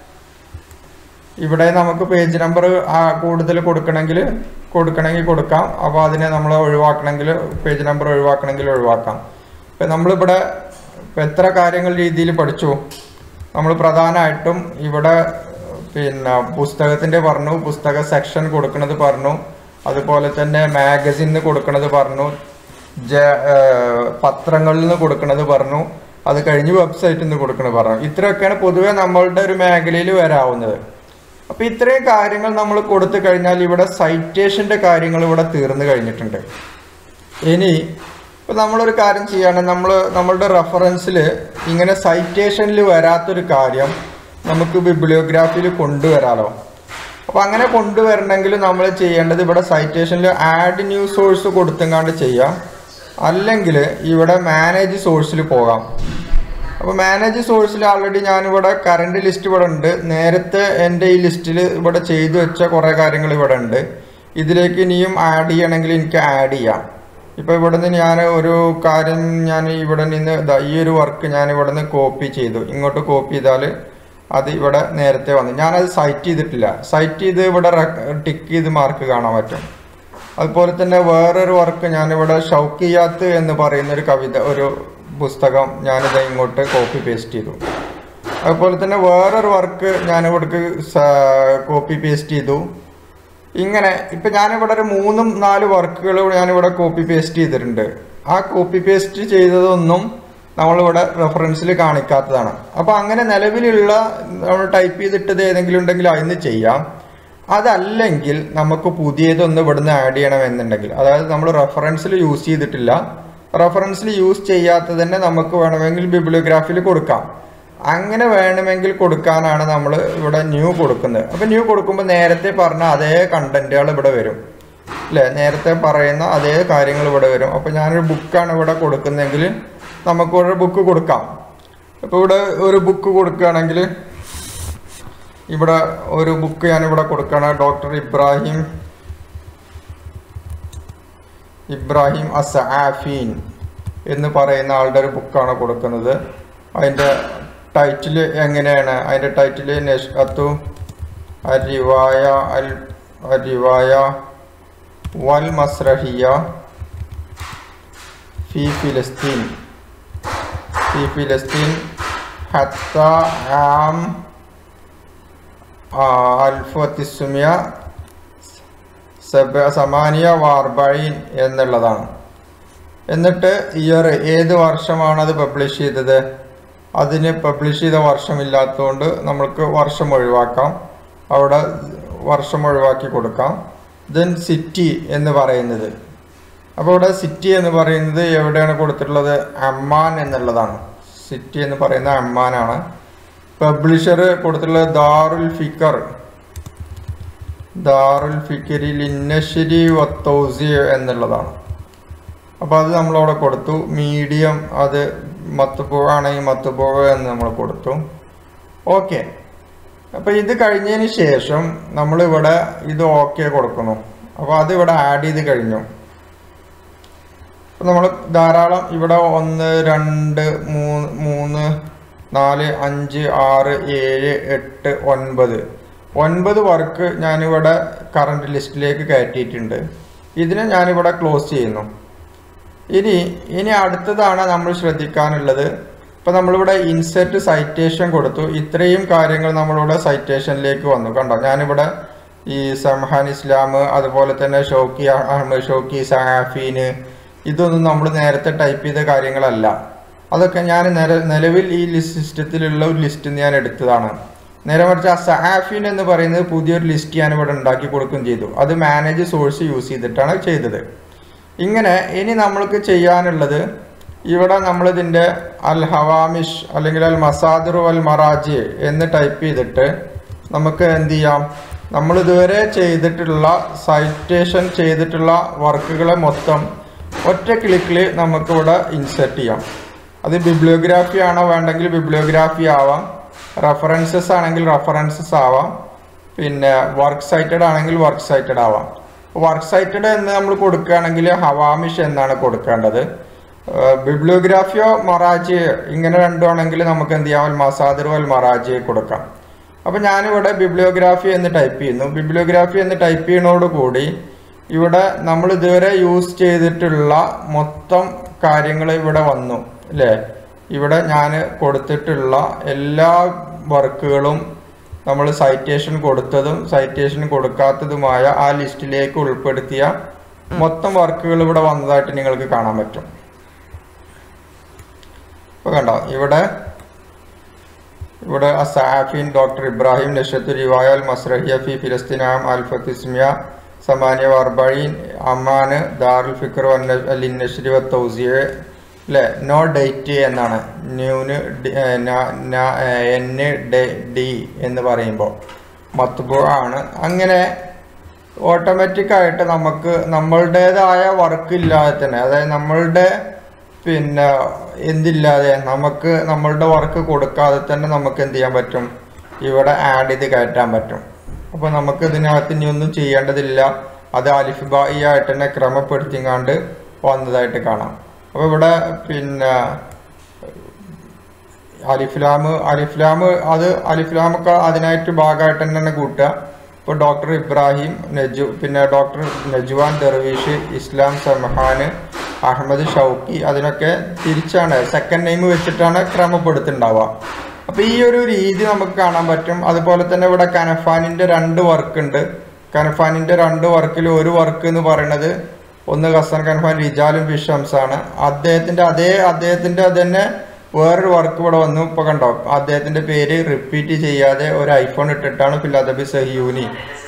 ഇവിടെ നമുക്ക് പേജ് നമ്പർ കൂടുതൽ കൊടുക്കണമെങ്കിൽ കൊടുക്കണമെങ്കിൽ കൊടുക്കാം അപ്പോൾ അതിനെ നമ്മൾ ഒഴിവാക്കണമെങ്കിൽ പേജ് നമ്പർ ഒഴിവാക്കണമെങ്കിൽ ഒഴിവാക്കാം ഇപ്പം നമ്മളിവിടെ ഇപ്പം എത്ര കാര്യങ്ങൾ രീതിയിൽ പഠിച്ചു നമ്മൾ പ്രധാനമായിട്ടും ഇവിടെ പിന്നെ പുസ്തകത്തിൻ്റെ പറഞ്ഞു പുസ്തക സെക്ഷൻ കൊടുക്കുന്നത് പറഞ്ഞു അതുപോലെ തന്നെ മാഗസിന് കൊടുക്കുന്നത് പറഞ്ഞു ജ പത്രങ്ങളിൽ നിന്ന് കൊടുക്കുന്നത് പറഞ്ഞു അത് കഴിഞ്ഞ് വെബ്സൈറ്റിൽ നിന്ന് കൊടുക്കുന്നത് പറഞ്ഞു ഇത്രയൊക്കെയാണ് പൊതുവെ നമ്മളുടെ ഒരു മേഖലയിൽ വരാവുന്നത് അപ്പോൾ ഇത്രയും കാര്യങ്ങൾ നമ്മൾ കൊടുത്തു കഴിഞ്ഞാൽ ഇവിടെ സൈറ്റേഷൻ്റെ കാര്യങ്ങൾ ഇവിടെ തീർന്നു കഴിഞ്ഞിട്ടുണ്ട് ഇനി ഇപ്പം നമ്മളൊരു കാര്യം ചെയ്യുകയാണെങ്കിൽ നമ്മൾ നമ്മളുടെ റെഫറൻസിൽ ഇങ്ങനെ സൈറ്റേഷനിൽ വരാത്തൊരു കാര്യം നമുക്ക് ബിബ്ലിയോഗ്രാഫിയിൽ കൊണ്ടുവരാലോ അപ്പോൾ അങ്ങനെ കൊണ്ടുവരണമെങ്കിൽ നമ്മൾ ചെയ്യേണ്ടത് ഇവിടെ സൈറ്റേഷനിൽ ആഡ് ന്യൂ സോഴ്സ് കൊടുത്തെങ്ങാണ്ട് ചെയ്യാം അല്ലെങ്കിൽ ഇവിടെ മാനേജ് സോഴ്സിൽ പോകാം അപ്പോൾ മാനേജ് സോഴ്സിൽ ആൾറെഡി ഞാനിവിടെ കറണ്ട് ലിസ്റ്റ് ഇവിടെ ഉണ്ട് നേരത്തെ എൻ്റെ ഈ ലിസ്റ്റിൽ ഇവിടെ ചെയ്തു വെച്ച കുറേ കാര്യങ്ങൾ ഇവിടെ ഉണ്ട് ഇതിലേക്ക് ഇനിയും ആഡ് ചെയ്യണമെങ്കിൽ എനിക്ക് ആഡ് ചെയ്യാം ഇപ്പോൾ ഇവിടെ നിന്ന് ഞാൻ ഒരു കാര്യം ഞാൻ ഇവിടെ നിന്ന് ദാ ഈ ഒരു വർക്ക് ഞാൻ ഇവിടെ നിന്ന് കോപ്പി ചെയ്തു ഇങ്ങോട്ട് കോപ്പി ചെയ്താൽ അത് ഇവിടെ നേരത്തെ വന്നു ഞാനത് സൈറ്റ് ചെയ്തിട്ടില്ല സൈറ്റ് ചെയ്ത് ഇവിടെ ടിക്ക് ചെയ്ത് മാർക്ക് കാണാൻ പറ്റും അതുപോലെ തന്നെ വേറൊരു വർക്ക് ഞാനിവിടെ ഷൗക്കിയാത്ത് എന്ന് പറയുന്ന ഒരു കവിത ഒരു പുസ്തകം ഞാനിത് ഇങ്ങോട്ട് കോപ്പി പേസ്റ്റ് ചെയ്തു അതുപോലെ തന്നെ വേറൊരു വർക്ക് ഞാനിവിടേക്ക് കോപ്പി പേസ്റ്റ് ചെയ്തു ഇങ്ങനെ ഇപ്പം ഞാനിവിടെ ഒരു മൂന്നും നാല് വർക്കുകൾ ഞാനിവിടെ കോപ്പി പേസ്റ്റ് ചെയ്തിട്ടുണ്ട് ആ കോപ്പി പേസ്റ്റ് ചെയ്തതൊന്നും നമ്മളിവിടെ റെഫറൻസിൽ കാണിക്കാത്തതാണ് അപ്പോൾ അങ്ങനെ നിലവിലുള്ള നമ്മൾ ടൈപ്പ് ചെയ്തിട്ടത് ഏതെങ്കിലും ഉണ്ടെങ്കിൽ അതിന് ചെയ്യാം അതല്ലെങ്കിൽ നമുക്ക് പുതിയതൊന്ന് ഇവിടുന്ന് ആഡ് ചെയ്യണമെന്നുണ്ടെങ്കിൽ അതായത് നമ്മൾ റെഫറൻസിൽ യൂസ് ചെയ്തിട്ടില്ല റെഫറൻസിൽ യൂസ് ചെയ്യാത്തത് തന്നെ നമുക്ക് വേണമെങ്കിൽ ബിബ്ലിയോഗ്രാഫിയിൽ കൊടുക്കാം അങ്ങനെ വേണമെങ്കിൽ കൊടുക്കാനാണ് നമ്മൾ ഇവിടെ ന്യൂ കൊടുക്കുന്നത് അപ്പം ന്യൂ കൊടുക്കുമ്പോൾ നേരത്തെ പറഞ്ഞ അതേ കണ്ടന്റുകൾ ഇവിടെ വരും അല്ലേ നേരത്തെ പറയുന്ന അതേ കാര്യങ്ങൾ ഇവിടെ വരും അപ്പോൾ ഞാനൊരു ബുക്കാണ് ഇവിടെ കൊടുക്കുന്നതെങ്കിൽ നമുക്ക് ഒരു ബുക്ക് കൊടുക്കാം ഇപ്പോൾ ഇവിടെ ഒരു ബുക്ക് കൊടുക്കുകയാണെങ്കിൽ ഇവിടെ ഒരു ബുക്ക് ഞാനിവിടെ കൊടുക്കുകയാണ് ഡോക്ടർ ഇബ്രാഹിം ഇബ്രാഹിം അസആഫീൻ എന്ന് പറയുന്ന ആളുടെ ഒരു ബുക്കാണ് കൊടുക്കുന്നത് അതിൻ്റെ ടൈറ്റിൽ എങ്ങനെയാണ് അതിൻ്റെ ടൈറ്റിൽ നഷ്അത്തു അരിവായ അൽ അരിവായ വൽ മസ്രഹിയ ഫി ഫിലസ്തീൻ ഫി ഫിലസ്തീൻ ഹത്ത ആം അൽഫത്തിസുമിയ സബ സമാനിയ വാർബൈൻ എന്നുള്ളതാണ് എന്നിട്ട് ഇയർ ഏത് വർഷമാണ് അത് പബ്ലിഷ് ചെയ്തത് അതിന് പബ്ലിഷ് ചെയ്ത വർഷമില്ലാത്തതുകൊണ്ട് നമ്മൾക്ക് വർഷം ഒഴിവാക്കാം അവിടെ വർഷം ഒഴിവാക്കി കൊടുക്കാം ദെൻ സിറ്റി എന്ന് പറയുന്നത് അപ്പോൾ ഇവിടെ സിറ്റി എന്ന് പറയുന്നത് എവിടെയാണ് കൊടുത്തിട്ടുള്ളത് അമ്മാൻ എന്നുള്ളതാണ് സിറ്റി എന്ന് പറയുന്ന അമ്മാനാണ് പബ്ലിഷർ കൊടുത്തിട്ടുള്ളത് ദാറുൽ ഫിക്കർ ദാറുൽ ഫിക്കരി ലിന്നശ്ശേരി വത്തൗസി എന്നുള്ളതാണ് അപ്പോൾ അത് നമ്മളവിടെ കൊടുത്തു മീഡിയം അത് മത്തുപോവ ആണെങ്കിൽ മത്തുപോവ എന്ന് നമ്മൾ കൊടുത്തു ഓക്കെ അപ്പോൾ ഇത് കഴിഞ്ഞതിന് ശേഷം നമ്മളിവിടെ ഇത് ഓക്കെ കൊടുക്കുന്നു അപ്പോൾ അത് ഇവിടെ ആഡ് ചെയ്ത് കഴിഞ്ഞു അപ്പോൾ നമ്മൾ ധാരാളം ഇവിടെ ഒന്ന് രണ്ട് മൂന്ന് മൂന്ന് നാല് അഞ്ച് ആറ് ഏഴ് എട്ട് ഒൻപത് ഒൻപത് വർക്ക് ഞാനിവിടെ കറണ്ട് ലിസ്റ്റിലേക്ക് കയറ്റിയിട്ടുണ്ട് ഇതിനെ ഞാനിവിടെ ക്ലോസ് ചെയ്യുന്നു ഇനി ഇനി അടുത്തതാണ് നമ്മൾ ശ്രദ്ധിക്കാനുള്ളത് ഇപ്പം നമ്മളിവിടെ ഇൻസെർട്ട് സൈറ്റേഷൻ കൊടുത്തു ഇത്രയും കാര്യങ്ങൾ നമ്മളിവിടെ സൈറ്റേഷനിലേക്ക് വന്നു കണ്ടോ ഞാനിവിടെ ഈ സംഹാൻ ഇസ്ലാം അതുപോലെ തന്നെ ഷോക്കി അഹമ്മദ് ഷോക്കി സഹാഫീന് ഇതൊന്നും നമ്മൾ നേരത്തെ ടൈപ്പ് ചെയ്ത കാര്യങ്ങളല്ല അതൊക്കെ ഞാൻ നില നിലവിൽ ഈ ലിസ്റ്റ് സിസ്റ്റത്തിലുള്ള ഒരു ലിസ്റ്റ് ഞാൻ എടുത്തതാണ് നേരെ മറിച്ച് ആ സഹാഫിൻ എന്ന് പറയുന്നത് പുതിയൊരു ലിസ്റ്റ് ഞാൻ ഇവിടെ ഉണ്ടാക്കി കൊടുക്കുകയും ചെയ്തു അത് മാനേജ് സോഴ്സ് യൂസ് ചെയ്തിട്ടാണ് ചെയ്തത് ഇങ്ങനെ ഇനി നമ്മൾക്ക് ചെയ്യാനുള്ളത് ഇവിടെ നമ്മളിതിൻ്റെ അൽ ഹവാമിഷ് അല്ലെങ്കിൽ അൽ മസാദിറു അൽ മറാജി എന്ന് ടൈപ്പ് ചെയ്തിട്ട് നമുക്ക് എന്ത് ചെയ്യാം നമ്മൾ ഇതുവരെ ചെയ്തിട്ടുള്ള സൈറ്റേഷൻ ചെയ്തിട്ടുള്ള വർക്കുകളെ മൊത്തം ഒറ്റ ക്ലിക്കിൽ നമുക്കിവിടെ ഇൻസെർട്ട് ചെയ്യാം അത് ബിബ്ലിയോഗ്രാഫി ആണോ വേണ്ടെങ്കിൽ ബിബ്ലിയോഗ്രാഫി ആവാം റെഫറൻസസ് ആണെങ്കിൽ റെഫറൻസസ് ആവാം പിന്നെ വർക്ക് സൈറ്റഡ് ആണെങ്കിൽ വർക്ക് സൈറ്റഡ് ആവാം വർക്ക് സൈറ്റഡ് എന്ന് നമ്മൾ കൊടുക്കുകയാണെങ്കിൽ ഹവാമിഷ് എന്നാണ് കൊടുക്കേണ്ടത് ബിബ്ലിയോഗ്രാഫിയോ മറാജി ഇങ്ങനെ രണ്ടുമാണെങ്കിൽ നമുക്ക് എന്ത് ചെയ്യാം അൽ മസാദിറു അൽ മറാജി കൊടുക്കാം അപ്പോൾ ഞാനിവിടെ ബിബ്ലിയോഗ്രാഫി എന്ന് ടൈപ്പ് ചെയ്യുന്നു ബിബ്ലിയോഗ്രാഫി എന്ന് ടൈപ്പ് ചെയ്യുന്നതോടുകൂടി ഇവിടെ നമ്മൾ ഇതുവരെ യൂസ് ചെയ്തിട്ടുള്ള മൊത്തം കാര്യങ്ങൾ ഇവിടെ വന്നു അല്ലേ ഇവിടെ ഞാൻ കൊടുത്തിട്ടുള്ള എല്ലാ വർക്കുകളും നമ്മൾ സൈറ്റേഷൻ കൊടുത്തതും സൈറ്റേഷൻ കൊടുക്കാത്തതുമായ ആ ലിസ്റ്റിലേക്ക് ഉൾപ്പെടുത്തിയ മൊത്തം വർക്കുകൾ ഇവിടെ വന്നതായിട്ട് നിങ്ങൾക്ക് കാണാൻ പറ്റും ഇപ്പോൾ കണ്ടോ ഇവിടെ ഇവിടെ അസാഫിൻ ഡോക്ടർ ഇബ്രാഹിം നഷത്തു റിവായൽ മസ്രഹിയ ഫി ഫിലസ്തീനാം അൽഫത്തിസ്മിയ സമാനിയ വർബഴീൻ അമ്മാന് ദാറുൽ ഫിക്കർ അലിന്നശ്രി വത്തൗസിയ അല്ലേ നോ ഡേറ്റ് എന്നാണ് ന്യൂന് എന്ന് ഡി എന്ന് പറയുമ്പോൾ മത്തുബോ ആണ് അങ്ങനെ ഓട്ടോമാറ്റിക്കായിട്ട് നമുക്ക് നമ്മളുടേതായ വർക്ക് ഇല്ലാതെ തന്നെ അതായത് നമ്മളുടെ പിന്നെ എന്തില്ലാതെ നമുക്ക് നമ്മളുടെ വർക്ക് കൊടുക്കാതെ തന്നെ നമുക്ക് എന്ത് ചെയ്യാൻ പറ്റും ഇവിടെ ആഡ് ചെയ്ത് കയറ്റാൻ പറ്റും അപ്പോൾ നമുക്ക് ഇതിനകത്ത് ഇനി ഒന്നും ചെയ്യേണ്ടതില്ല അത് അലിഫ്ബായി ആയിട്ട് തന്നെ ക്രമപ്പെടുത്തിങ്ങാണ്ട് വന്നതായിട്ട് കാണാം അപ്പോൾ ഇവിടെ പിന്നെ അലിഫ്ലാം അലിഫ്ലാം അത് അലിഫ്ലാമൊക്കെ അതിനായിട്ട് ഭാഗമായിട്ട് തന്നെ കൂട്ടുക ഇപ്പോൾ ഡോക്ടർ ഇബ്രാഹിം നജു പിന്നെ ഡോക്ടർ നജുവാൻ ദർവീഷ് ഇസ്ലാം സമഹാന് അഹമ്മദ് ഷൗക്കി അതിനൊക്കെ തിരിച്ചാണ് സെക്കൻഡ് നെയിം വെച്ചിട്ടാണ് ക്രമപ്പെടുത്തുണ്ടാവുക അപ്പോൾ ഈ ഒരു രീതി നമുക്ക് കാണാൻ പറ്റും അതുപോലെ തന്നെ ഇവിടെ കനഫാനിൻ്റെ രണ്ട് വർക്ക് ഉണ്ട് കനഫാനിൻ്റെ രണ്ട് വർക്കിൽ ഒരു വർക്ക് എന്ന് പറയുന്നത് ഒന്ന് ഹസൻ കൻഫാൻ റിജാലും വിഷംസ് ആണ് അദ്ദേഹത്തിൻ്റെ അതേ അദ്ദേഹത്തിൻ്റെ തന്നെ വേറൊരു വർക്ക് ഇവിടെ വന്നു ഇപ്പോൾ കണ്ടോ അദ്ദേഹത്തിൻ്റെ പേര് റിപ്പീറ്റ് ചെയ്യാതെ ഒരു ഐഫോൺ ഇട്ടിട്ടാണ് ഫിലാദബി സഹിയൂനി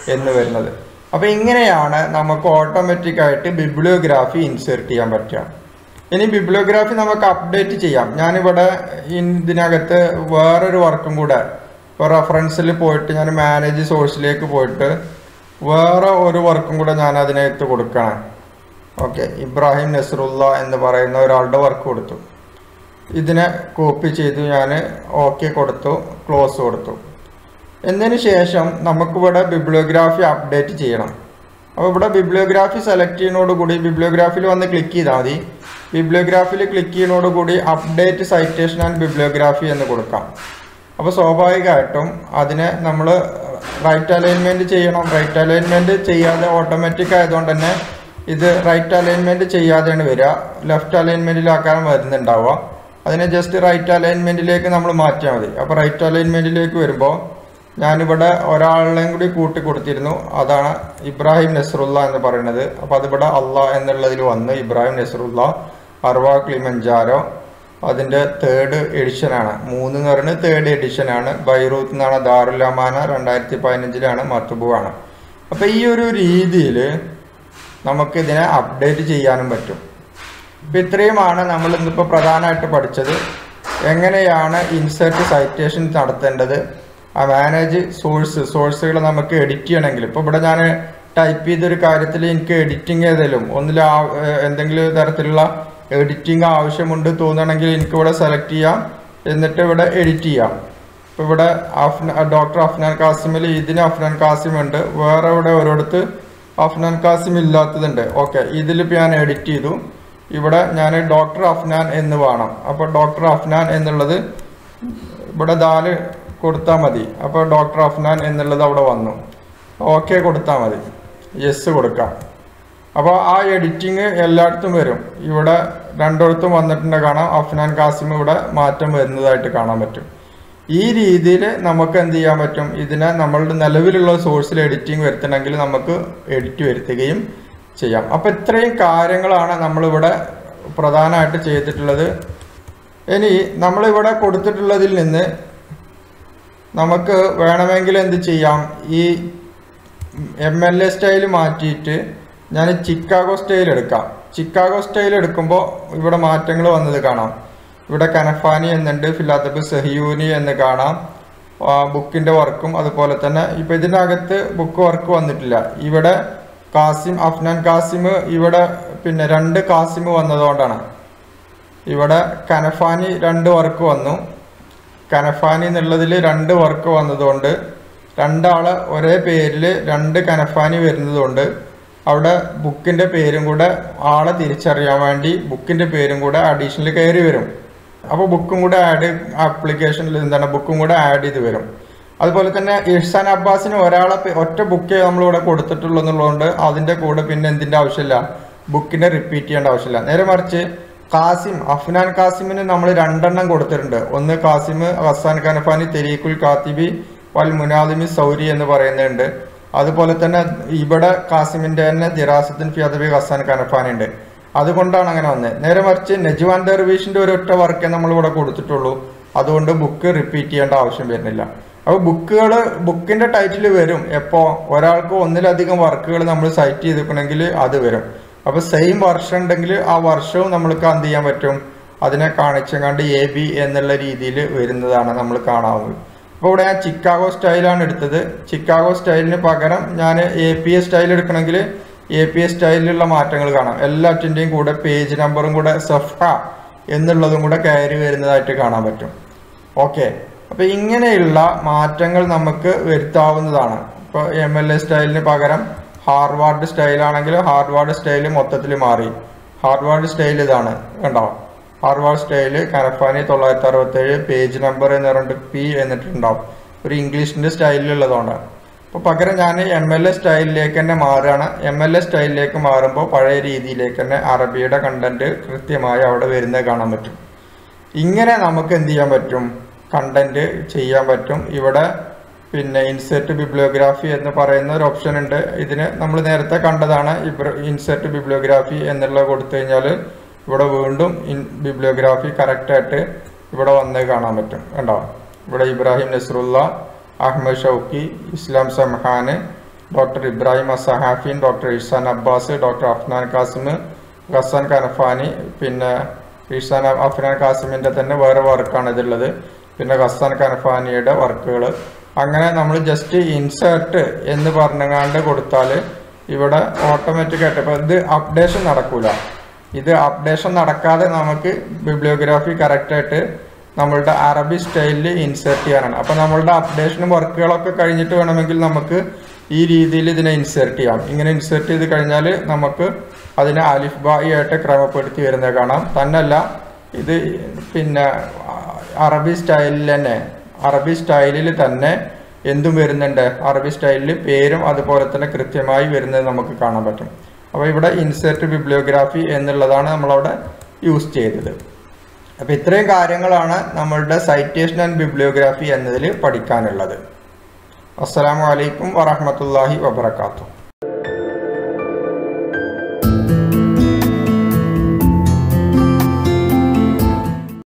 എന്ന് വരുന്നത് അപ്പോൾ ഇങ്ങനെയാണ് നമുക്ക് ഓട്ടോമാറ്റിക് ആയിട്ട് ബിബ്ലിയോഗ്രാഫി ഇൻസേർട്ട് ചെയ്യാൻ പറ്റുക ഇനി ബിബ്ലിയോഗ്രാഫി നമുക്ക് അപ്ഡേറ്റ് ചെയ്യാം ഞാനിവിടെ ഇതിനകത്ത് വേറൊരു വർക്കും കൂടെ ഇപ്പോൾ റെഫറൻസിൽ പോയിട്ട് ഞാൻ മാനേജ് സോഴ്സിലേക്ക് പോയിട്ട് വേറെ ഒരു വർക്കും കൂടെ ഞാൻ അതിനകത്ത് കൊടുക്കണം ഓക്കെ ഇബ്രാഹിം നസറുല്ല എന്ന് പറയുന്ന ഒരാളുടെ വർക്ക് കൊടുത്തു ഇതിനെ കോപ്പി ചെയ്തു ഞാൻ ഓക്കെ കൊടുത്തു ക്ലോസ് കൊടുത്തു എന്നതിന് ശേഷം നമുക്കിവിടെ ബിബ്ലിയോഗ്രാഫി അപ്ഡേറ്റ് ചെയ്യണം അപ്പോൾ ഇവിടെ ബിബ്ലിയോഗ്രാഫി സെലക്ട് ചെയ്യുന്നതോടുകൂടി ബിബ്ലിയോഗ്രാഫിയിൽ വന്ന് ക്ലിക്ക് ചെയ്താൽ മതി ബിബ്ലിയോഗ്രാഫിയിൽ ക്ലിക്ക് ചെയ്യുന്നതോടുകൂടി അപ്ഡേറ്റ് സൈറ്റേഷൻ ആൻഡ് ബിബ്ലിയോഗ്രാഫി എന്ന് കൊടുക്കാം അപ്പോൾ സ്വാഭാവികമായിട്ടും അതിനെ നമ്മൾ റൈറ്റ് അലൈൻമെൻറ്റ് ചെയ്യണം റൈറ്റ് അലൈൻമെൻറ്റ് ചെയ്യാതെ ഓട്ടോമാറ്റിക് ആയതുകൊണ്ട് തന്നെ ഇത് റൈറ്റ് അലൈൻമെൻറ്റ് ചെയ്യാതെയാണ് വരിക ലെഫ്റ്റ് അലൈൻമെൻറ്റിലാക്കാൻ വരുന്നുണ്ടാവുക അതിനെ ജസ്റ്റ് റൈറ്റ് അലൈൻമെൻറ്റിലേക്ക് നമ്മൾ മാറ്റിയാൽ മതി അപ്പോൾ റൈറ്റ് അലൈൻമെൻറ്റിലേക്ക് വരുമ്പോൾ ഞാനിവിടെ ഒരാളെയും കൂടി കൂട്ടി കൊടുത്തിരുന്നു അതാണ് ഇബ്രാഹിം നസറുല്ല എന്ന് പറയുന്നത് അപ്പോൾ അതിവിടെ അള്ളാ എന്നുള്ളതിൽ വന്ന് ഇബ്രാഹിം നസറുല്ല അർവ ക്ലിമഞ്ചാരോ അതിൻ്റെ തേർഡ് എഡിഷനാണ് മൂന്ന് എന്ന് പറയുന്നത് തേർഡ് എഡിഷനാണ് ബൈറൂത്ത് എന്നാണ് ദാറുല്ലമാന രണ്ടായിരത്തി പതിനഞ്ചിലാണ് മത്തുബുവാണ് അപ്പോൾ ഈ ഒരു രീതിയിൽ നമുക്ക് ഇതിനെ അപ്ഡേറ്റ് ചെയ്യാനും പറ്റും ഇപ്പം ഇത്രയുമാണ് നമ്മൾ ഇന്നിപ്പോൾ പ്രധാനമായിട്ട് പഠിച്ചത് എങ്ങനെയാണ് ഇൻസെർട്ട് സൈറ്റേഷൻ നടത്തേണ്ടത് ആ മാനേജ് സോഴ്സ് സോഴ്സുകൾ നമുക്ക് എഡിറ്റ് ചെയ്യണമെങ്കിൽ ഇപ്പോൾ ഇവിടെ ഞാൻ ടൈപ്പ് ചെയ്തൊരു കാര്യത്തിൽ എനിക്ക് എഡിറ്റിംഗ് ഏതെങ്കിലും ഒന്നിൽ എന്തെങ്കിലും തരത്തിലുള്ള എഡിറ്റിംഗ് ആവശ്യമുണ്ട് തോന്നുകയാണെങ്കിൽ എനിക്ക് ഇവിടെ സെലക്ട് ചെയ്യാം എന്നിട്ട് ഇവിടെ എഡിറ്റ് ചെയ്യാം ഇപ്പോൾ ഇവിടെ അഫ്ന ഡോക്ടർ അഫ്നാൻ കാസിമിൽ ഇതിന് അഫ്നാൻ കാസിം ഉണ്ട് വേറെ ഇവിടെ ഒരിടത്ത് അഫ്നാൻ കാസിം ഇല്ലാത്തതുണ്ട് ഓക്കെ ഇതിലിപ്പോൾ ഞാൻ എഡിറ്റ് ചെയ്തു ഇവിടെ ഞാൻ ഡോക്ടർ അഫ്നാൻ എന്ന് വേണം അപ്പോൾ ഡോക്ടർ അഫ്നാൻ എന്നുള്ളത് ഇവിടെ ദാല് കൊടുത്താൽ മതി അപ്പോൾ ഡോക്ടർ അഫ്നാൻ എന്നുള്ളത് അവിടെ വന്നു ഓക്കെ കൊടുത്താൽ മതി യെസ് കൊടുക്കാം അപ്പോൾ ആ എഡിറ്റിങ് എല്ലായിടത്തും വരും ഇവിടെ രണ്ടിടത്തും വന്നിട്ടുണ്ട് കാണാം അഫ്നാൻ കാസിം ഇവിടെ മാറ്റം വരുന്നതായിട്ട് കാണാൻ പറ്റും ഈ രീതിയിൽ നമുക്ക് എന്ത് ചെയ്യാൻ പറ്റും ഇതിനെ നമ്മളുടെ നിലവിലുള്ള സോഴ്സിൽ എഡിറ്റിംഗ് വരുത്തണമെങ്കിൽ നമുക്ക് എഡിറ്റ് വരുത്തുകയും ചെയ്യാം അപ്പോൾ ഇത്രയും കാര്യങ്ങളാണ് നമ്മളിവിടെ പ്രധാനമായിട്ട് ചെയ്തിട്ടുള്ളത് ഇനി നമ്മളിവിടെ കൊടുത്തിട്ടുള്ളതിൽ നിന്ന് നമുക്ക് വേണമെങ്കിൽ എന്ത് ചെയ്യാം ഈ എം എൽ എ സ്റ്റൈൽ മാറ്റിയിട്ട് ഞാൻ ചിക്കാഗോ സ്റ്റൈൽ എടുക്കാം ചിക്കാഗോ സ്റ്റൈൽ എടുക്കുമ്പോൾ ഇവിടെ മാറ്റങ്ങൾ വന്നത് കാണാം ഇവിടെ കനഫാനി എന്നുണ്ട് ഫിലാത്തബ് സഹിയൂനി എന്ന് കാണാം ബുക്കിൻ്റെ വർക്കും അതുപോലെ തന്നെ ഇപ്പം ഇതിനകത്ത് ബുക്ക് വർക്ക് വന്നിട്ടില്ല ഇവിടെ കാസിം അഫ്നാൻ കാസിം ഇവിടെ പിന്നെ രണ്ട് കാസിം വന്നതുകൊണ്ടാണ് ഇവിടെ കനഫാനി രണ്ട് വർക്ക് വന്നു കനഫാനി എന്നുള്ളതിൽ രണ്ട് വർക്ക് വന്നതുകൊണ്ട് രണ്ടാള് ഒരേ പേരിൽ രണ്ട് കനഫാനി വരുന്നതുകൊണ്ട് അവിടെ ബുക്കിൻ്റെ പേരും കൂടെ ആളെ തിരിച്ചറിയാൻ വേണ്ടി ബുക്കിൻ്റെ പേരും കൂടെ അഡീഷണൽ കയറി വരും അപ്പോൾ ബുക്കും കൂടെ ആഡ് ആപ്ലിക്കേഷനിൽ എന്താണ് ബുക്കും കൂടെ ആഡ് ചെയ്ത് വരും അതുപോലെ തന്നെ ഇർസാൻ അബ്ബാസിന് ഒരാളെ ഒറ്റ ബുക്കേ നമ്മളിവിടെ കൊടുത്തിട്ടുള്ളൂ എന്നുള്ളതുകൊണ്ട് അതിൻ്റെ കൂടെ പിന്നെ എന്തിൻ്റെ ആവശ്യമില്ല ബുക്കിനെ റിപ്പീറ്റ് ചെയ്യേണ്ട ആവശ്യമില്ല നേരെ മറിച്ച് കാസിം അഫ്നാൻ കാസിമിന് നമ്മൾ രണ്ടെണ്ണം കൊടുത്തിട്ടുണ്ട് ഒന്ന് കാസിം ഹസാൻ ഖനഫാനി തെരീഖുൽ കാത്തിബി വൽ മുനാദിമി സൗരി എന്ന് പറയുന്നുണ്ട് അതുപോലെ തന്നെ ഇവിടെ കാസിമിന്റെ തന്നെ ദിറാസത്തിൻ ഫിയാദബി ഹസാൻ ഖനഫാനി ഉണ്ട് അതുകൊണ്ടാണ് അങ്ങനെ വന്നത് നേരെ മറിച്ച് നജ്വാൻ ദർവീഷിന്റെ ഒരൊറ്റ വർക്കേ നമ്മൾ ഇവിടെ കൊടുത്തിട്ടുള്ളൂ അതുകൊണ്ട് ബുക്ക് റിപ്പീറ്റ് ചെയ്യേണ്ട ആവശ്യം വരുന്നില്ല അപ്പോൾ ബുക്കുകൾ ബുക്കിന്റെ ടൈറ്റിൽ വരും എപ്പോൾ ഒരാൾക്ക് ഒന്നിലധികം വർക്കുകൾ നമ്മൾ സൈറ്റ് ചെയ്തിട്ടുണ്ടെങ്കിൽ അത് വരും അപ്പോൾ സെയിം വർഷം ഉണ്ടെങ്കിൽ ആ വർഷവും നമ്മൾക്ക് എന്ത് ചെയ്യാൻ പറ്റും അതിനെ കാണിച്ചങ്ങാണ്ട് എ ബി എന്നുള്ള രീതിയിൽ വരുന്നതാണ് നമ്മൾ കാണാവുന്നത് അപ്പോൾ ഇവിടെ ഞാൻ ചിക്കാഗോ സ്റ്റൈലാണ് എടുത്തത് ചിക്കാഗോ സ്റ്റൈലിന് പകരം ഞാൻ എ പി എ സ്റ്റൈൽ എടുക്കണമെങ്കിൽ എ പി എ സ്റ്റൈലിലുള്ള മാറ്റങ്ങൾ കാണാം എല്ലാറ്റിൻ്റെയും കൂടെ പേജ് നമ്പറും കൂടെ സഫ എന്നുള്ളതും കൂടെ കയറി വരുന്നതായിട്ട് കാണാൻ പറ്റും ഓക്കെ അപ്പോൾ ഇങ്ങനെയുള്ള മാറ്റങ്ങൾ നമുക്ക് വരുത്താവുന്നതാണ് ഇപ്പോൾ എം എൽ എ സ്റ്റൈലിന് പകരം ഹാർവാർഡ് സ്റ്റൈലാണെങ്കിൽ ഹാർവാർഡ് സ്റ്റൈൽ മൊത്തത്തിൽ മാറി ഹാർവാർഡ് സ്റ്റൈൽ ഇതാണ് കണ്ടോ ഹാർവാർഡ് സ്റ്റൈല് കനഫാനി തൊള്ളായിരത്തി അറുപത്തേഴ് പേജ് നമ്പർ എന്ന് പറഞ്ഞിട്ട് പി എന്നിട്ടുണ്ടാവും ഒരു ഇംഗ്ലീഷിൻ്റെ സ്റ്റൈലിലുള്ളതുകൊണ്ടാണ് അപ്പോൾ പകരം ഞാൻ എം എൽ എ സ്റ്റൈലിലേക്ക് തന്നെ മാറുകയാണ് എം എൽ എ സ്റ്റൈലിലേക്ക് മാറുമ്പോൾ പഴയ രീതിയിലേക്ക് തന്നെ അറബിയുടെ കണ്ടന്റ് കൃത്യമായി അവിടെ വരുന്നത് കാണാൻ പറ്റും ഇങ്ങനെ നമുക്ക് എന്ത് ചെയ്യാൻ പറ്റും കണ്ടന്റ് ചെയ്യാൻ പറ്റും ഇവിടെ പിന്നെ ഇൻസെർട്ട് ബിബ്ലിയോഗ്രാഫി എന്ന് പറയുന്ന ഒരു ഓപ്ഷൻ ഉണ്ട് ഇതിന് നമ്മൾ നേരത്തെ കണ്ടതാണ് ഇൻസെർട്ട് ബിബ്ലിയോഗ്രാഫി എന്നുള്ളത് കൊടുത്തു കഴിഞ്ഞാൽ ഇവിടെ വീണ്ടും ഇൻ ബിബ്ലിയോഗ്രാഫി കറക്റ്റായിട്ട് ഇവിടെ വന്ന് കാണാൻ പറ്റും കണ്ടോ ഇവിടെ Ibrahim Nasrallah Ahmed Shawqi Islam സംഹാന് ഡോക്ടർ ഇബ്രാഹിം അസഹാഫിൻ doctor Ihsan Abbas doctor Afnan Qasim Hasan Kanafani പിന്നെ ഇർസാൻ അഫ്നാൻ കാസിമിൻ്റെ തന്നെ വേറെ വർക്കാണ് ഇതിലുള്ളത് പിന്നെ ഹസൻ കനഫാനിയുടെ വർക്കുകൾ അങ്ങനെ നമ്മൾ ജസ്റ്റ് ഇൻസേർട്ട് എന്ന് പറഞ്ഞങ്ങാണ്ട് കൊടുത്താൽ ഇവിടെ ഓട്ടോമാറ്റിക് ആയിട്ട് ഇപ്പം ഇത് അപ്ഡേഷൻ നടക്കൂല ഇത് അപ്ഡേഷൻ നടക്കാതെ നമുക്ക് ബിബ്ലിയോഗ്രാഫി കറക്റ്റായിട്ട് നമ്മളുടെ അറബി സ്റ്റൈലിൽ ഇൻസേർട്ട് ചെയ്യാനാണ് അപ്പം നമ്മളുടെ അപ്ഡേഷനും വർക്കുകളൊക്കെ കഴിഞ്ഞിട്ട് വേണമെങ്കിൽ നമുക്ക് ഈ രീതിയിൽ ഇതിനെ ഇൻസേർട്ട് ചെയ്യാം ഇങ്ങനെ ഇൻസേർട്ട് ചെയ്ത് കഴിഞ്ഞാൽ നമുക്ക് അതിനെ അലിഫ് ബായി ആയിട്ട് ക്രമപ്പെടുത്തി വരുന്നത് കാണാം തന്നല്ല ഇത് പിന്നെ അറബി സ്റ്റൈലിൽ തന്നെ അറബി സ്റ്റൈലിൽ തന്നെ എന്തും വരുന്നുണ്ട് അറബി സ്റ്റൈലിൽ പേരും അതുപോലെ തന്നെ കൃത്യമായി വരുന്നത് നമുക്ക് കാണാൻ പറ്റും അപ്പോൾ ഇവിടെ ഇൻസേർട്ട് ബിബ്ലിയോഗ്രാഫി എന്നുള്ളതാണ് നമ്മളവിടെ യൂസ് ചെയ്തത് അപ്പോൾ ഇത്രയും കാര്യങ്ങളാണ് നമ്മളുടെ സൈറ്റേഷൻ ആൻഡ് ബിബ്ലിയോഗ്രാഫി എന്നതിൽ പഠിക്കാനുള്ളത് അസ്സലാമു അലൈക്കും വറഹമത്തല്ലാഹി വബർക്കാത്തു